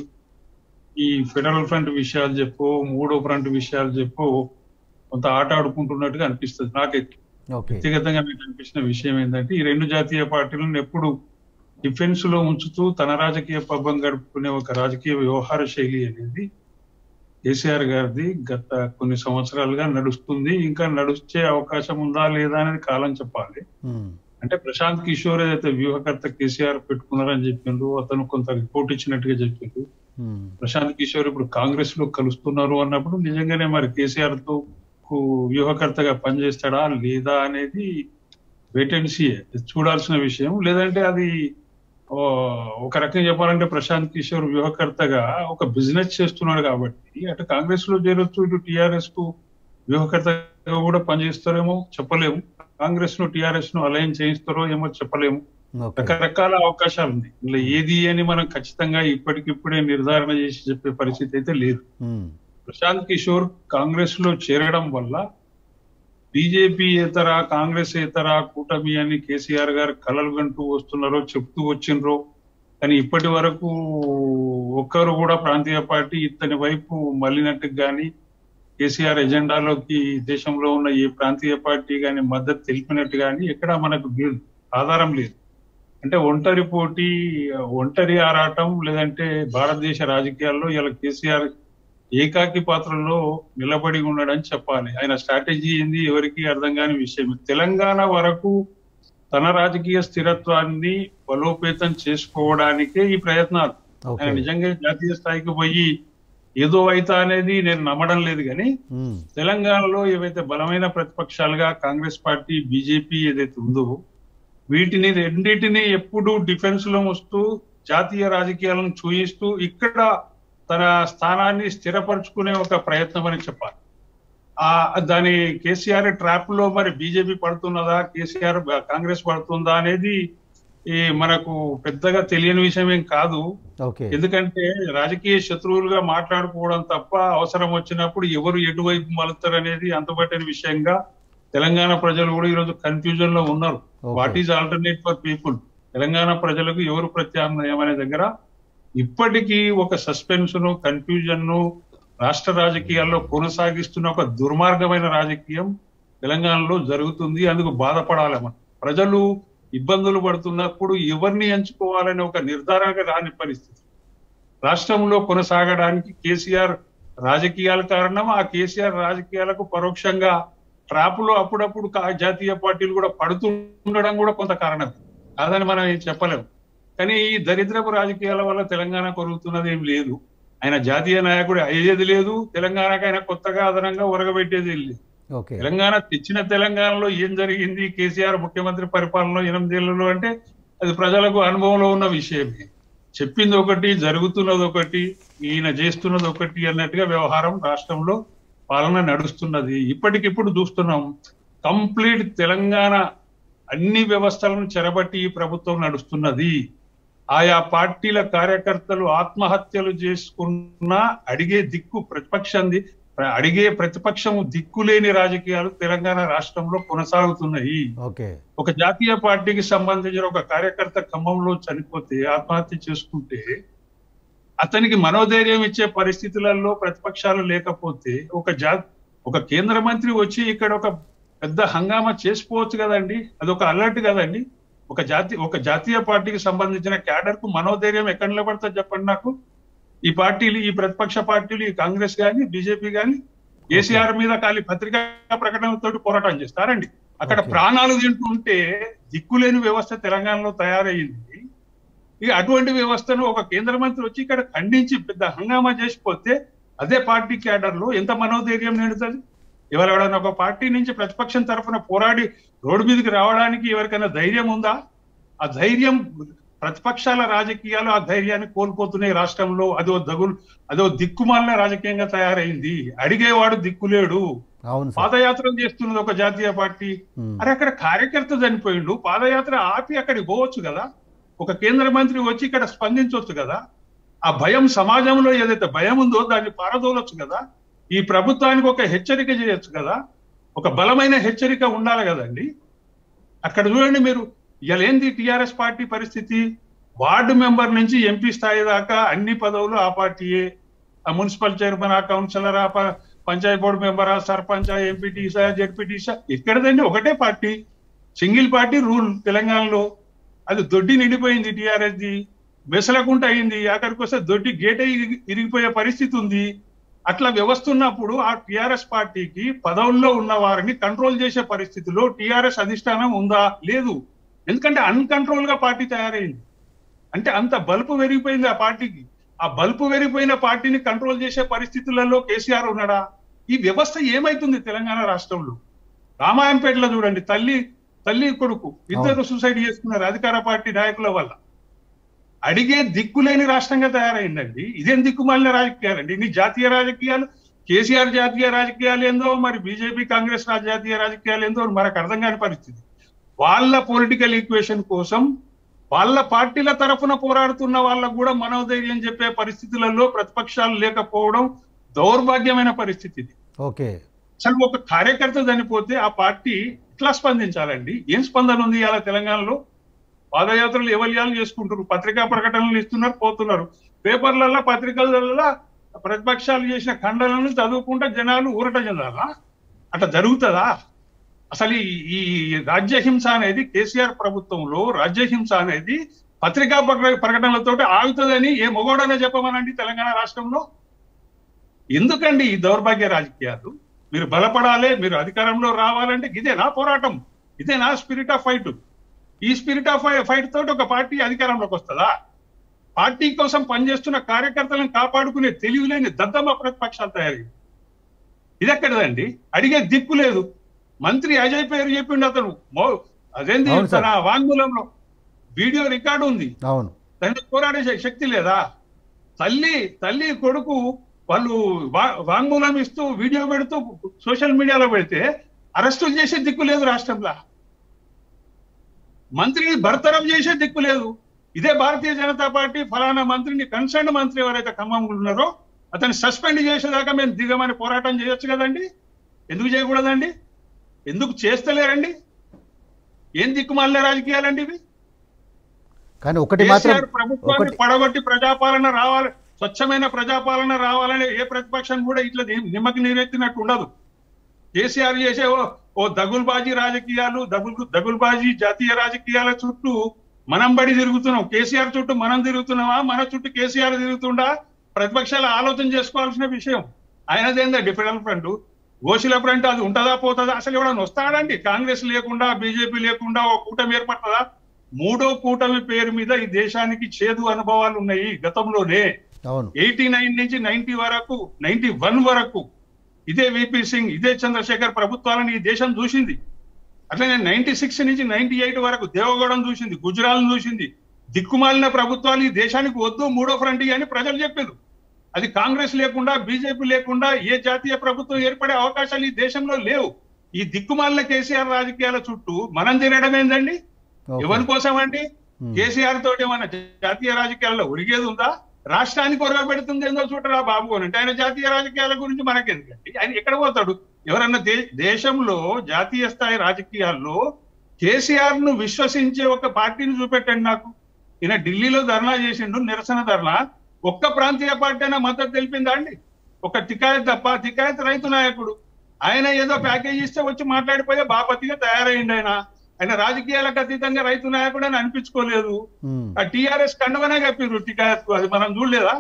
ఈ ఫెడరల్ ఫ్రంట్ విషయాలు చెప్పు మూడో ఫ్రంట్ విషయాలు చెప్పు కొంత ఆట ఆడుకుంటున్నట్టుగా అనిపిస్తుంది నాకైతే ఓకే వ్యక్తిగతంగా నాకు అనిపించిన విషయం ఏంటంటే ఈ రెండు జాతీయ పార్టీలను ఎప్పుడు డిఫెన్స్ లో ఉంచుతూ తన రాజకీయ పబ్బం గడుపుకునే ఒక రాజకీయ వ్యవహార శైలి అనేది కేసీఆర్ గారిది గత కొన్ని సంవత్సరాలుగా నడుస్తుంది ఇంకా నడిచే అవకాశం ఉందా లేదా అనేది కాలం చెప్పాలి ఉమ్, అంటే ప్రశాంత్ కిషోర్ ఏదైతే వ్యూహకర్త కేసీఆర్ పెట్టుకున్నారని చెప్పిండ్రు అతను కొంత రిపోర్ట్ ఇచ్చినట్టుగా చెప్పిండ్రు ఉమ్, ప్రశాంత్ కిషోర్ ఇప్పుడు కాంగ్రెస్ లో కలుస్తున్నారు అన్నప్పుడు నిజంగానే మరి కేసీఆర్ తో కు వ్యూహకర్తగా పనిచేస్తాడా లేదా అనేది వెయిట్ అండ్ సీ చూడాల్సిన విషయం లేదంటే అది ఓ, ఒక రకంగా చెప్పాలంటే ప్రశాంత్ కిషోర్ వ్యూహకర్తగా ఒక బిజినెస్ చేస్తున్నాడు కాబట్టి అటు కాంగ్రెస్ లో చేరొచ్చు ఇటు టిఆర్ఎస్ కు వ్యూహకర్తగా కూడా పనిచేస్తారేమో చెప్పలేము కాంగ్రెస్ ను టిఆర్ఎస్ ను అలైన్ చేయిస్తారో ఏమో చెప్పలేము ఓకే రకరకాల అవకాశాలు ఉన్నాయి ఇలా ఏది అని మనం ఖచ్చితంగా ఇప్పటికిప్పుడే నిర్ధారణ చేసి చెప్పే పరిస్థితి అయితే లేదు ఉమ్, ప్రశాంత్ కిషోర్ కాంగ్రెస్ లో చేరడం వల్ల బీజేపీ ఇతర కాంగ్రెస్ ఇతర కూటమి అని కేసీఆర్ గారు కలలు గంటూ వస్తున్నారో చెప్తూ వచ్చిండ్రో కానీ ఇప్పటి వరకు ఒక్కరు కూడా ప్రాంతీయ పార్టీ ఇతని వైపు మళ్ళినట్టు గాని కేసీఆర్ ఎజెండాలోకి దేశంలో ఉన్న ఏ ప్రాంతీయ పార్టీ గాని మద్దతు తెలిపినట్టు గాని ఎక్కడ మనకు లేదు ఆధారం లేదు అంటే ఒంటరి పోటీ ఒంటరి ఆరాటం లేదంటే భారతదేశ రాజకీయాల్లో ఇలా కేసీఆర్ ఏకాకి పాత్రలో నిలబడి ఉన్నాడని చెప్పాలి ఆయన స్ట్రాటజీ ఏంది ఎవరికి అర్థం కాని విషయం తెలంగాణ వరకు తన రాజకీయ స్థిరత్వాన్ని బలోపేతం చేసుకోవడానికే ఈ ప్రయత్నాలు ఓకే ఆయన నిజంగా జాతీయ స్థాయికి పోయి ఏదో అయితా అనేది నేను నమ్మడం లేదు కానీ మ్మ్. తెలంగాణలో ఏవైతే బలమైన ప్రతిపక్షాలుగా కాంగ్రెస్ పార్టీ బీజేపీ ఏదైతే ఉందో వీటిని రెండింటిని ఎప్పుడు డిఫెన్స్ లో వస్తూ జాతీయ రాజకీయాలను చూయిస్తూ ఇక్కడ తన స్థానాన్ని స్థిరపరచుకునే ఒక ప్రయత్నం అని చెప్పాలి ఆ దాని కేసీఆర్ ట్రాప్ లో మరి బీజేపీ పడుతున్నదా కేసీఆర్ కాంగ్రెస్ పడుతుందా అనేది ఈ మనకు పెద్దగా తెలియని విషయం ఏం కాదు ఓకే ఎందుకంటే రాజకీయ శత్రువులుగా మాట్లాడుకోవడం తప్ప అవసరం వచ్చినప్పుడు ఎవరు ఎటువైపు మలుస్తారు అనేది అంతబట్టిన విషయంగా తెలంగాణ ప్రజలు కూడా ఈరోజు కన్ఫ్యూజన్ లో ఉన్నారు Okay. What is alternate for people Telangana ప్రజలకు ఎవరు ప్రత్యామ్నాయం అనే దగ్గర ఇప్పటికీ ఒక సస్పెన్స్ ను కన్ఫ్యూజన్ ను రాష్ట్ర రాజకీయాల్లో కొనసాగిస్తున్న ఒక దుర్మార్గమైన రాజకీయం తెలంగాణలో జరుగుతుంది అందుకు బాధపడాలి మనం ప్రజలు ఇబ్బందులు పడుతున్నప్పుడు ఎవరిని ఎంచుకోవాలనే ఒక నిర్ధారణగా రాని పరిస్థితి రాష్ట్రంలో కొనసాగడానికి కేసీఆర్ రాజకీయాల కారణం ఆ కేసీఆర్ రాజకీయాలకు పరోక్షంగా ట్రాప్ లో అప్పుడప్పుడు కా- జాతీయ పార్టీలు కూడా పడుతుండడం కూడా కొంత కారణం కాదని మనం ఏం చెప్పలేం కానీ ఈ దరిద్రపు రాజకీయాల వల్ల తెలంగాణ కొరుగుతున్నది ఏం లేదు ఆయన జాతీయ నాయకుడు అయ్యేది లేదు తెలంగాణకు ఆయన కొత్తగా అదనంగా ఒరగబెట్టేది ఏం లేదు ఓకే తెలంగాణ తెచ్చిన తెలంగాణలో ఏం జరిగింది కేసీఆర్ ముఖ్యమంత్రి పరిపాలనలో ఎనిమిదేళ్లలో అంటే అది ప్రజలకు అనుభవంలో ఉన్న విషయమే చెప్పింది ఒకటి జరుగుతున్నది ఒకటి ఈయన చేస్తున్నది ఒకటి అన్నట్టుగా వ్యవహారం రాష్ట్రంలో పాలన నడుస్తున్నది ఇప్పటికిప్పుడు చూస్తున్నాం కంప్లీట్ తెలంగాణ అన్ని వ్యవస్థలను చెరబట్టి ఈ ప్రభుత్వం నడుస్తున్నది ఆయా పార్టీల కార్యకర్తలు ఆత్మహత్యలు చేసుకున్న అడిగే దిక్కు ప్రతిపక్షంది అడిగే ప్రతిపక్షం దిక్కులేని రాజకీయాలు తెలంగాణ రాష్ట్రంలో కొనసాగుతున్నాయి ఓకే ఒక జాతీయ పార్టీకి సంబంధించిన ఒక కార్యకర్త ఖమ్మంలో చనిపోతే ఆత్మహత్య చేసుకుంటే అతనికి మనోధైర్యం ఇచ్చే పరిస్థితులలో ప్రతిపక్షాలు లేకపోతే ఒక జా ఒక కేంద్ర మంత్రి వచ్చి ఇక్కడ ఒక పెద్ద హంగామా చేసుకోవచ్చు కదండి అదొక అలర్ట్ కదండి ఒక జాతి ఒక జాతీయ పార్టీకి సంబంధించిన క్యాడర్ కు మనోధైర్యం ఎక్కడ నిలబడుతుంది చెప్పండి నాకు ఈ పార్టీలు ఈ ప్రతిపక్ష పార్టీలు ఈ కాంగ్రెస్ కానీ బీజేపీ కానీ కేసీఆర్ మీద ఖాళీ పత్రికా ప్రకటనలతో పోరాటం చేస్తారండి అక్కడ Okay. ప్రాణాలు తింటుంటే దిక్కులేని వ్యవస్థ తెలంగాణలో తయారయ్యింది ఇక అటువంటి వ్యవస్థను ఒక కేంద్ర మంత్రి వచ్చి ఇక్కడ ఖండించి పెద్ద హంగామా చేసిపోతే అదే పార్టీ క్యాడర్ లో ఎంత మనోధైర్యం నిండుతుంది ఎవరెవడైనా ఒక పార్టీ నుంచి ప్రతిపక్షం తరఫున పోరాడి రోడ్డు మీదకి రావడానికి ఎవరికైనా ధైర్యం ఉందా ఆ ధైర్యం ప్రతిపక్షాల రాజకీయాలు ఆ ధైర్యాన్ని కోల్పోతున్నాయి రాష్ట్రంలో అదో దగులు అదో దిక్కుమాలిన రాజకీయంగా తయారైంది అడిగేవాడు దిక్కులేడు అవును సార్ పాదయాత్ర చేస్తున్నది ఒక జాతీయ పార్టీ మ్మ్. అరే అక్కడ కార్యకర్త చనిపోయిండు పాదయాత్ర ఆపి అక్కడికి పోవచ్చు కదా ఒక కేంద్ర మంత్రి వచ్చి ఇక్కడ స్పందించవచ్చు కదా ఆ భయం సమాజంలో ఏదైతే భయం ఉందో దాన్ని పారదోలొచ్చు కదా ఈ ప్రభుత్వానికి ఒక హెచ్చరిక చేయొచ్చు కదా ఒక బలమైన హెచ్చరిక ఉండాలి కదండి అక్కడ చూడండి మీరు ఇలా ఏంది టిఆర్ఎస్ పార్టీ పరిస్థితి వార్డు మెంబర్ నుంచి ఎంపీ స్థాయి దాకా అన్ని పదవులు ఆ పార్టీయే ఆ మున్సిపల్ చైర్మన్ ఆ కౌన్సిలర్ ఆ ప- పంచాయతీ బోర్డు మెంబర్ ఆ సర్పంచ్ ఎంపీటీసా జడ్పీటీసా ఎక్కడదండి ఒకటే పార్టీ సింగిల్ పార్టీ రూల్ తెలంగాణలో అది దొడ్డి నిండిపోయింది టిఆర్ఎస్ ది వెసలకుంట అయింది అక్కడికి వస్తే దొడ్డి గేట్ ఇరిగి- ఇరిగిపోయే పరిస్థితి ఉంది అట్లా వ్యవస్థ ఉన్నప్పుడు ఆ టిఆర్ఎస్ పార్టీకి పదవుల్లో ఉన్న వారిని కంట్రోల్ చేసే పరిస్థితిలో టిఆర్ఎస్ అధిష్టానం ఉందా లేదు ఎందుకంటే అన్కంట్రోల్ గా పార్టీ తయారైంది అంటే అంత బల్పు పెరిగిపోయింది ఆ పార్టీకి ఆ బల్పు పెరిగిపోయిన పార్టీని కంట్రోల్ చేసే పరిస్థితులలో కేసీఆర్ ఉన్నాడా ఈ వ్యవస్థ ఏమైతుంది తెలంగాణ రాష్ట్రంలో రామాయంపేటలో చూడండి తల్లి తల్లి కొడుకు ఇద్దరు సూసైడ్ చేసుకున్నారు అధికార పార్టీ నాయకుల వల్ల అడిగే దిక్కులేని రాష్ట్రంగా తయారైందండి ఇదేం దిక్కుమాలిన రాజకీయాలండి ఇన్ని జాతీయ రాజకీయాలు కేసీఆర్ జాతీయ రాజకీయాలు ఏందో మరి బీజేపీ కాంగ్రెస్ రా- జాతీయ రాజకీయాలు ఏందో మనకు అర్థం కాని పరిస్థితి వాళ్ళ పొలిటికల్ ఈక్వేషన్ కోసం వాళ్ళ పార్టీల తరఫున పోరాడుతున్న వాళ్ళకు కూడా మనోధైర్యం చెప్పే పరిస్థితులలో ప్రతిపక్షాలు లేకపోవడం దౌర్భాగ్యమైన పరిస్థితి ఇది ఓకే అసలు ఒక కార్యకర్త చనిపోతే ఆ పార్టీ ఎట్లా స్పందించాలండి ఏం స్పందన ఉంది ఇలా తెలంగాణలో పాదయాత్రలు ఎవల్యాలు చేసుకుంటారు పత్రికా ప్రకటనలు ఇస్తున్నారు పోతున్నారు పేపర్లలో పత్రికలలో ప్రతిపక్షాలు చేసిన ఖండనలను చదువుకుంటే జనాలు ఊరట చెందాలా అట్లా జరుగుతుందా అసలు ఈ- ఈ రాజ్యహింస అనేది కేసీఆర్ ప్రభుత్వంలో రాజ్యహింస అనేది పత్రికా ప్రక- ప్రకటనలతోటి ఆగుతుందని ఏ మొగోడనే చెప్పమనండి తెలంగాణ రాష్ట్రంలో ఎందుకండి ఈ దౌర్భాగ్య రాజకీయాలు మీరు బలపడాలి మీరు అధికారంలో రావాలంటే ఇదేనా పోరాటం ఇదేనా స్పిరిట్ ఆఫ్ ఫైట్ ఈ స్పిరిట్ ఆఫ్ ఫైట్ తోటి ఒక పార్టీ అధికారంలోకి వస్తుందా పార్టీ కోసం పనిచేస్తున్న కార్యకర్తలను కాపాడుకునే తెలివి లేని దద్దమ్మ ప్రతిపక్షాలు తయారు ఇది ఎక్కడదండి అడిగే దిక్కు లేదు మంత్రి అజయ్ పేరు చెప్పిండు అతను మో- అదేంది అవును సార్. తన వాంగ్మూలంలో వీడియో రికార్డు ఉంది అవును దాన్ని పోరాడే శ- శక్తి లేదా తల్లి తల్లి కొడుకు వాళ్ళు వా- వాంగ్మూలం ఇస్తూ వీడియో పెడుతూ సోషల్ మీడియాలో పెడితే అరెస్టులు చేసే దిక్కు లేదు రాష్ట్రంలో మంత్రిని బర్తరఫ్ చేసే దిక్కు లేదు ఇదే భారతీయ జనతా పార్టీ ఫలానా మంత్రిని కన్సర్న్ మంత్రి ఎవరైతే ఖమ్మంలో ఉన్నారో అతన్ని సస్పెండ్ చేసేదాకా మేము దిగమని పోరాటం చేయొచ్చు కదండి ఎందుకు చేయకూడదండి ఎందుకు చేస్తలేరండి ఏం దిక్కుమాలిన రాజకీయాలండి ఇవి కానీ ఒకటి మాత్రం కేసీఆర్ ప్రభుత్వాన్ని ఒకటి పడగొట్టి ప్రజాపాలన రావాలి స్వచ్ఛమైన ప్రజాపాలన రావాలని ఏ ప్రతిపక్షం కూడా ఇట్లా ని- నిమ్మకి నీరెత్తినట్టు ఉండదు కేసీఆర్ చేసే ఓ ఓ దగుల్బాజీ రాజకీయాలు దగుల్ దగుల్బాజీ జాతీయ రాజకీయాల చుట్టూ మనం బడి తిరుగుతున్నాం కేసీఆర్ చుట్టూ మనం తిరుగుతున్నామా మన చుట్టూ కేసీఆర్ తిరుగుతుండా ప్రతిపక్షాలు ఆలోచన చేసుకోవాల్సిన విషయం ఆయనదేందా డిఫరెంట్ ఫ్రంట్ గోషుల ఫ్రంట్ అది ఉంటుందా పోతుందా అసలు ఎవడన్నా వస్తాడండి కాంగ్రెస్ లేకుండా బీజేపీ లేకుండా ఓ కూటమి ఏర్పడుతుందా మూడో కూటమి పేరు మీద ఈ దేశానికి చేదు అనుభవాలు ఉన్నాయి గతంలోనే అవును ఎయిటీ నైన్ నుంచి నైన్టీ వరకు నైన్టీ వన్ వరకు ఇదే విపి సింగ్ ఇదే చంద్రశేఖర్ ప్రభుత్వాలను ఈ దేశం చూసింది అట్లనే నైన్టీ సిక్స్ నుంచి నైన్టీ ఎయిట్ వరకు దేవగౌడం చూసింది గుజరాల్ చూసింది దిక్కుమాలిన ప్రభుత్వాలు ఈ దేశానికి వద్దు మూడో ఫ్రంట్ అని ప్రజలు చెప్పారు అది కాంగ్రెస్ లేకుండా బీజేపీ లేకుండా ఏ జాతీయ ప్రభుత్వం ఏర్పడే అవకాశాలు ఈ దేశంలో లేవు ఈ దిక్కుమాలిన కేసీఆర్ రాజకీయాల చుట్టూ మనం తినడం ఏందండి ఓకే. ఎవరి కోసం అండి Hmm. కేసీఆర్ తోటి ఏమన్నా జాతీయ రాజకీయాల్లో ఒరిగేది ఉందా రాష్ట్రానికి ఒరగ పెడుతుంది ఏందో చూడరా బాబు అని అంటే ఆయన జాతీయ రాజకీయాల గురించి మనకెందుకండి ఆయన ఎక్కడ పోతాడు ఎవరన్నా దే- దేశంలో జాతీయ స్థాయి రాజకీయాల్లో కేసీఆర్ ను విశ్వసించే ఒక పార్టీని చూపెట్టండి నాకు ఈయన ఢిల్లీలో ధర్నా చేసిండు నిరసన ధర్నా ఒక్క ప్రాంతీయ పార్టీ అయినా మద్దతు తెలిపిందా అండి ఒక తికాయత్ తప్ప తికాయత్ రైతు నాయకుడు ఆయన ఏదో ప్యాకేజ్ ఇస్తే వచ్చి మాట్లాడిపోయే బాపతిగా తయారైంది ఆయన ఆయన రాజకీయాలకు అతీతంగా రైతు నాయకుడు అని అనిపించుకోలేదు ఉమ్. ఆ టిఆర్ఎస్ కండవనే కప్పిర్రు టికాయత్ అది మనం చూడలేదా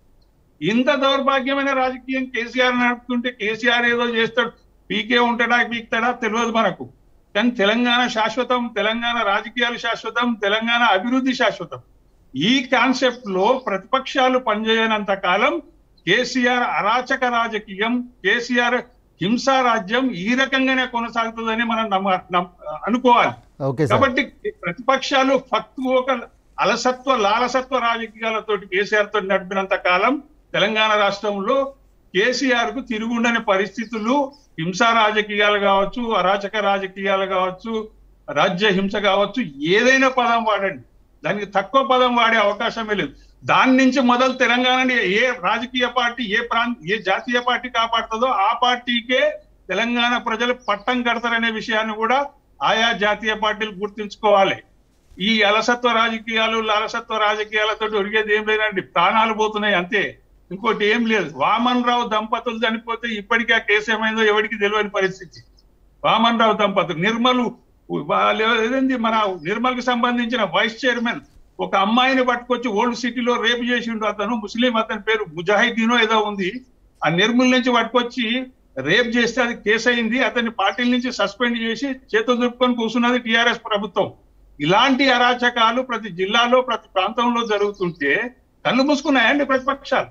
ఇంత దౌర్భాగ్యమైన రాజకీయం కేసీఆర్ నడుపుతుంటే కేసీఆర్ ఏదో చేస్తాడు పీకే ఉంటాడా పీక్తాడా తెలియదు మనకు కానీ తెలంగాణ శాశ్వతం తెలంగాణ రాజకీయాలు శాశ్వతం తెలంగాణ అభివృద్ధి శాశ్వతం ఈ కాన్సెప్ట్ లో ప్రతిపక్షాలు పనిచేయనంత కాలం కేసీఆర్ అరాచక రాజకీయం కేసీఆర్ హింసా రాజ్యం ఈ రకంగానే కొనసాగుతుందని మనం నమ్మ నమ్- అనుకోవాలి ఓకే సార్ కాబట్టి ప్రతిపక్షాలు ఫక్తు ఒక అలసత్వ లాలసత్వ రాజకీయాలతోటి కేసీఆర్ తోటి నడిపినంత కాలం తెలంగాణ రాష్ట్రంలో కేసీఆర్ కు తిరుగుండని పరిస్థితులు హింసా రాజకీయాలు కావచ్చు అరాచక రాజకీయాలు కావచ్చు రాజ్య హింస కావచ్చు ఏదైనా పదం వాడండి దానికి తక్కువ పదం వాడే అవకాశమే లేదు దాని నుంచి మొదలు తెలంగాణని ఏ రాజకీయ పార్టీ ఏ ప్రాంత ఏ జాతీయ పార్టీ కాపాడుతుందో ఆ పార్టీకే తెలంగాణ ప్రజలు పట్టం కడతారనే విషయాన్ని కూడా ఆయా జాతీయ పార్టీలు గుర్తుంచుకోవాలి ఈ అలసత్వ రాజకీయాలు అలసత్వ రాజకీయాలతో ఒరిగేది ఏం లేదండి ప్రాణాలు పోతున్నాయి అంతే ఇంకోటి ఏం లేదు వామన్ రావు దంపతులు చనిపోతే ఇప్పటికీ ఆ కేసు ఏమైందో ఎవరికి తెలియని పరిస్థితి వామన్ రావు దంపతులు నిర్మలు వాళ్ళు ఏదండి మన నిర్మల్ కి సంబంధించిన వైస్ చైర్మన్ ఒక అమ్మాయిని పట్టుకొచ్చి ఓల్డ్ సిటీలో రేపు చేసిండు అతను ముస్లిం అతని పేరు ముజాహిదీనో ఏదో ఉంది ఆ నిర్మల్ నుంచి పట్టుకొచ్చి రేప్ చేస్తే అది కేసు అయింది అతన్ని పార్టీల నుంచి సస్పెండ్ చేసి చేతులు దుప్పుకొని కూర్చున్నది టిఆర్ఎస్ ప్రభుత్వం ఇలాంటి అరాచకాలు ప్రతి జిల్లాలో ప్రతి ప్రాంతంలో జరుగుతుంటే కళ్ళు మూసుకున్నాయండి ప్రతిపక్షాలు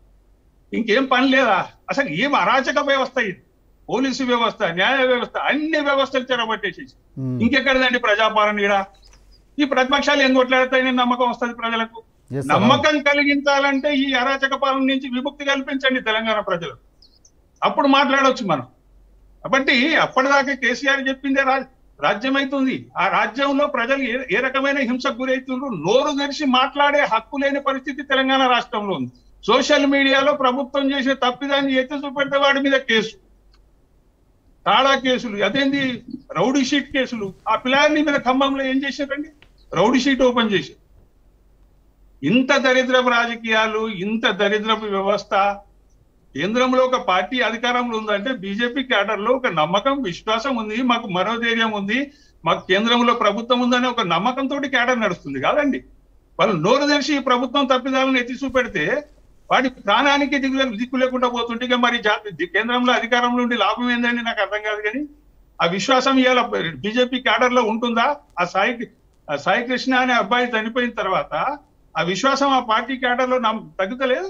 ఇంకేం పని లేదా అసలు ఏం అరాచక వ్యవస్థ ఇది పోలీసు వ్యవస్థ న్యాయ వ్యవస్థ అన్ని వ్యవస్థలు చెరబట్టేసేసి ఉమ్. ఇంకెక్కడదండి ప్రజాపాలన ఈడ ఈ ప్రతిపక్షాలు ఏం కొట్లాడతాయని నమ్మకం వస్తుంది ప్రజలకు Yes, sir. నమ్మకం కలిగించాలంటే ఈ అరాచక పాలన నుంచి విముక్తి కల్పించండి తెలంగాణ ప్రజలు అప్పుడు మాట్లాడొచ్చు మనం కాబట్టి అప్పటిదాకా కేసీఆర్ చెప్పిందే రా రాజ్యం అవుతుంది ఆ రాజ్యంలో ప్రజలు ఏ ఏ రకమైన హింసకు గురవుతుండ్రు నోరు తెరిచి మాట్లాడే హక్కు లేని పరిస్థితి తెలంగాణ రాష్ట్రంలో ఉంది సోషల్ మీడియాలో ప్రభుత్వం చేసిన తప్పిదాన్ని ఎత్తి చూపెడితే వాడి మీద కేసు తాళా కేసులు అదేంది రౌడీ షీట్ కేసులు ఆ పిల్లాన్ని మీద ఖమ్మంలో ఏం చేశారండి రౌడీ షీట్ ఓపెన్ చేశారు ఇంత దరిద్రపు రాజకీయాలు ఇంత దరిద్రపు వ్యవస్థ కేంద్రంలో ఒక పార్టీ అధికారంలో ఉందంటే బీజేపీ క్యాడర్ లో ఒక నమ్మకం విశ్వాసం ఉంది మాకు మనోధైర్యం ఉంది మాకు కేంద్రంలో ప్రభుత్వం ఉందనే ఒక నమ్మకంతో క్యాడర్ నడుస్తుంది కాదండి వాళ్ళు నోరు తెరిచి ఈ ప్రభుత్వం తప్పిదాలను ఎత్తి చూపెడితే వాడి ప్రాణానికి దిగు దిక్కు లేకుండా పోతుంటే ఇక మరి జాతి కేంద్రంలో అధికారంలో ఉండి లాభం ఏందని నాకు అర్థం కాదు కానీ ఆ విశ్వాసం ఇవాళ బీజేపీ క్యాడర్ లో ఉంటుందా ఆ స్థాయికి ఆ సాయి కృష్ణ అనే అబ్బాయి చనిపోయిన తర్వాత ఆ విశ్వాసం ఆ పార్టీ క్యాడర్ లో నమ్- తగ్గుతలేదు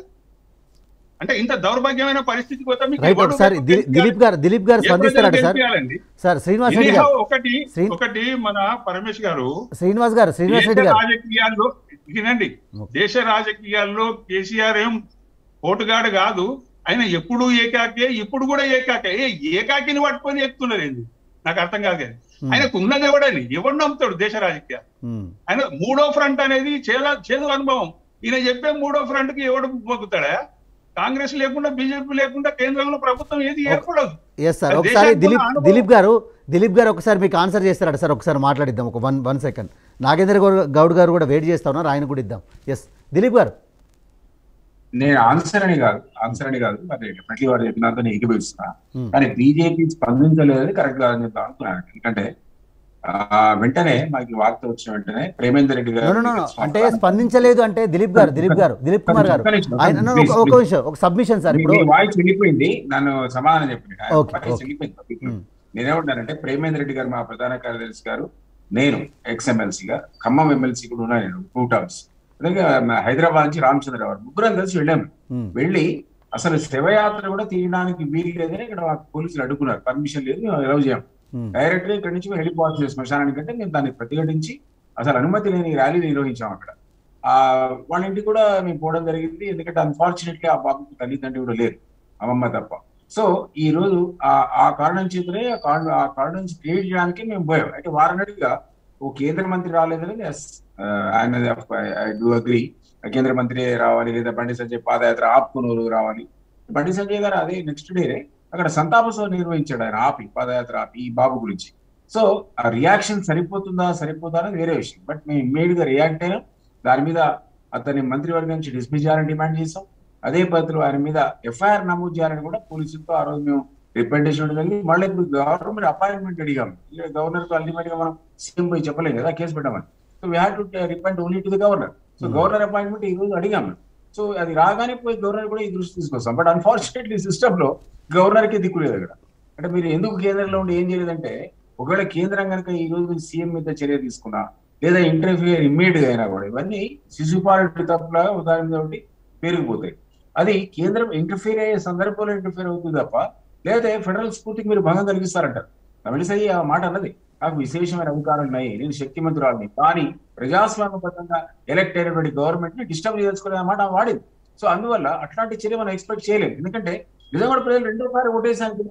అంటే ఇంత దౌర్భాగ్యమైన పరిస్థితికి పోతే మీకు రైట్ ఎవడు ఒకసారి దిలీప్ గెలిపియాలి? దిలీప్ గారు దిలీప్ గారు ఏ స్పందిస్తారట ప్రజలు సార్ గెలిపియాలండి? సార్ శ్రీనివాస్ రెడ్డి Anyhow, గారు ఒకటి శ్రీ- ఒకటి మన పరమేష్ గారు శ్రీనివాస్ గారు శ్రీనివాస్ దేశ రెడ్డి గారు రాజకీయాల్లో వినండి దేశ రాజకీయాల్లో కేసీఆర్ ఏం పోటుగాడు కాదు ఆయన ఎప్పుడు ఏకాకే ఇప్పుడు కూడా ఏకాకే ఏ ఏకాకిని పట్టుకొని ఎక్కుతున్నారు ఏంది నాకు అర్థం కాదు కానీ ఆయనకు ఉన్నది ఎవడని ఎవడు నమ్ముతాడు దేశ రాజకీయాలు ఉమ్, ఆయన మూడో ఫ్రంట్ అనేది చేల చేదు అనుభవం ఈయన చెప్పే మూడో ఫ్రంట్ కి ఎవడు మొక్కుతాడా కాంగ్రెస్ లేకుండా బీజేపీ లేకుండా కేంద్రంలో ప్రభుత్వం ఏది ఏర్పడదు ఎస్ సార్ అది ఒకసారి దేశానికి దిలీప్ ఉన్న అనుభవం. దిలీప్ గారు దిలీప్ గారు ఒకసారి మీకు ఆన్సర్ చేస్తారట సార్ ఒకసారి మాట్లాడిద్దాం ఒక one one second Nagendra Goud- Goud గారు కూడా వెయిట్ చేస్తా ఉన్నారు ఆయన కూడా ఇద్దాం ఎస్ దిలీప్ గారు నేను ఆన్సర్ అని కాదు ఆన్సర్ అని కాదు మరి డెఫినెట్లీ వారు చెప్పినంత నేను ఏకీభవిస్తున్నా Hmm. కానీ బీజేపీ స్పందించలేదని కరెక్ట్ కాదని చెప్తా అనుకున్నాను ఎందుకంటే ఆ, వెంటనే మాకు వార్త వచ్చిన వెంటనే Premender Reddy No, no, no, no. గారు అంటే స్పందించలేదు అంటే దిలీప్ గారు దిలీప్ గారు దిలీప్ కుమార్ గారు ఒక్క నిమిషం, ఆయన no, no, ఒక- ఒక please, నిమిషం ఒక సబ్మిషన్ సార్ మీ- ఇప్పుడు మీ వాయిస్ వెళ్ళిపోయింది నన్ను సమాధానం చెప్పింది ఆయన Okay, వాయిస్ okay. వెళ్ళిపోయింది Hmm. నేనేమంటానంటే ప్రేమేందర్ రెడ్డి గారు మా ప్రధాన కార్యదర్శి గారు నేను ఎక్స్ ఎమ్మెల్సీగా ఖమ్మం ఎమ్మెల్సీ కూడా ఉన్నాను నేను టూ టర్మ్స్ అలాగే హైదరాబాద్ నుంచి రామచంద్రరావు ముగ్గురం కలిసి వెళ్ళాము ఉమ్, వెళ్ళి అసలు శివయాత్ర కూడా తీయడానికి వీలు లేదని ఇక్కడ మాకు పోలీసులు అడుగున్నారు పర్మిషన్ లేదు మేము అలౌ చేయం ఉమ్, డైరెక్ట్ గా ఇక్కడ నుంచి మేము వెళ్ళిపోవాల్సిన శ్మశానానికి అంటే మేము దాన్ని ప్రతిఘటించి అసలు అనుమతి లేని ర్యాలీ నిర్వహించాం అక్కడ ఆ వాళ్ళ ఇంటికి కూడా మేము పోవడం జరిగింది ఎందుకంటే అన్ఫార్చునేట్లీ ఆ బాబుకి తల్లిదండ్రులు కూడా లేరు అమ్మమ్మ తప్ప సో ఈ రోజు ఆ ఆ కారణం చేతనే ఆ కారణం ఆ కారణం నుంచి క్రియేట్ చేయడానికి మేము పోయాం అయితే వారన్నట్టుగా ఓ కేంద్ర మంత్రి రాలేదని ఎస్ ఆయన ఐ డూ అగ్రి కేంద్ర మంత్రి రావాలి లేదా బండి సంజయ్ పాదయాత్ర ఆపుకున్నారు రావాలి బండి సంజయ్ గారు అదే నెక్స్ట్ డే అక్కడ సంతాప సభ నిర్వహించాడు ఆయన ఆపి పాదయాత్ర ఆపి ఈ బాబు గురించి సో ఆ రియాక్షన్ సరిపోతుందా సరిపోదా అనేది వేరే విషయం బట్ మేము ఇమ్మీడియట్ గా రియాక్ట్ అయినాం దాని మీద అతని మంత్రివర్గం నుంచి డిస్మిస్ చేయాలని డిమాండ్ చేసాం అదే పద్ధతిలో ఆయన మీద ఎఫ్ఐఆర్ నమోదు చేయాలని కూడా పోలీసులతో ఆ రోజు మేము రిప్రజెంటేషన్ ఇవ్వడం జరిగింది మళ్ళీ ఇప్పుడు గవర్నమెంట్ అపాయింట్మెంట్ అడిగాం గవర్నర్ కు అల్టిమేట్ గా మనం సీఎం పోయి చెప్పలేం కదా కేసు పెట్టామని so we have to repent only to the governor so governor appointment ఈ రోజు అడిగాం మేము. సో అది రాగానే పోయి గవర్నర్ కూడా ఈ దృష్టి తీసుకొస్తాం బట్ అన్ఫార్చునేట్లీ సిస్టమ్ లో గవర్నర్ కి దిక్కు లేదు అక్కడ అంటే మీరు ఎందుకు కేంద్రంలో ఉండి ఏం చేయలేదంటే ఒకవేళ కేంద్రం కనుక ఈ రోజు సీఎం మీద చర్య తీసుకున్నా లేదా ఇంటర్ఫియర్ ఇమ్మీడియట్ గా అయినా కూడా ఇవన్నీ శిశుపాలుడి తప్పులాగా ఉదాహరణ ఒకటి పెరిగిపోతాయి అది కేంద్రం ఇంటర్ఫియర్ అయ్యే సందర్భంలో ఇంటర్ఫియర్ అవుతుంది తప్ప లేదా ఫెడరల్ స్ఫూర్తికి మీరు భంగం కలిగిస్తారంటారు తమిళసై ఆ మాట అన్నది నాకు విశేషమైన అధికారాలు ఉన్నాయి నేను శక్తిమంతురాలని కానీ ప్రజాస్వామ్యబద్ధంగా ఎలక్ట్ అయినటువంటి గవర్నమెంట్ ని డిస్టర్బ్ చేసుకునే మాట ఆమె వాడింది సో అందువల్ల అట్లాంటి చర్య మనం ఎక్స్పెక్ట్ చేయలేము ఎందుకంటే నిజంగా ప్రజలు రెండోసారి ఓటేసానికి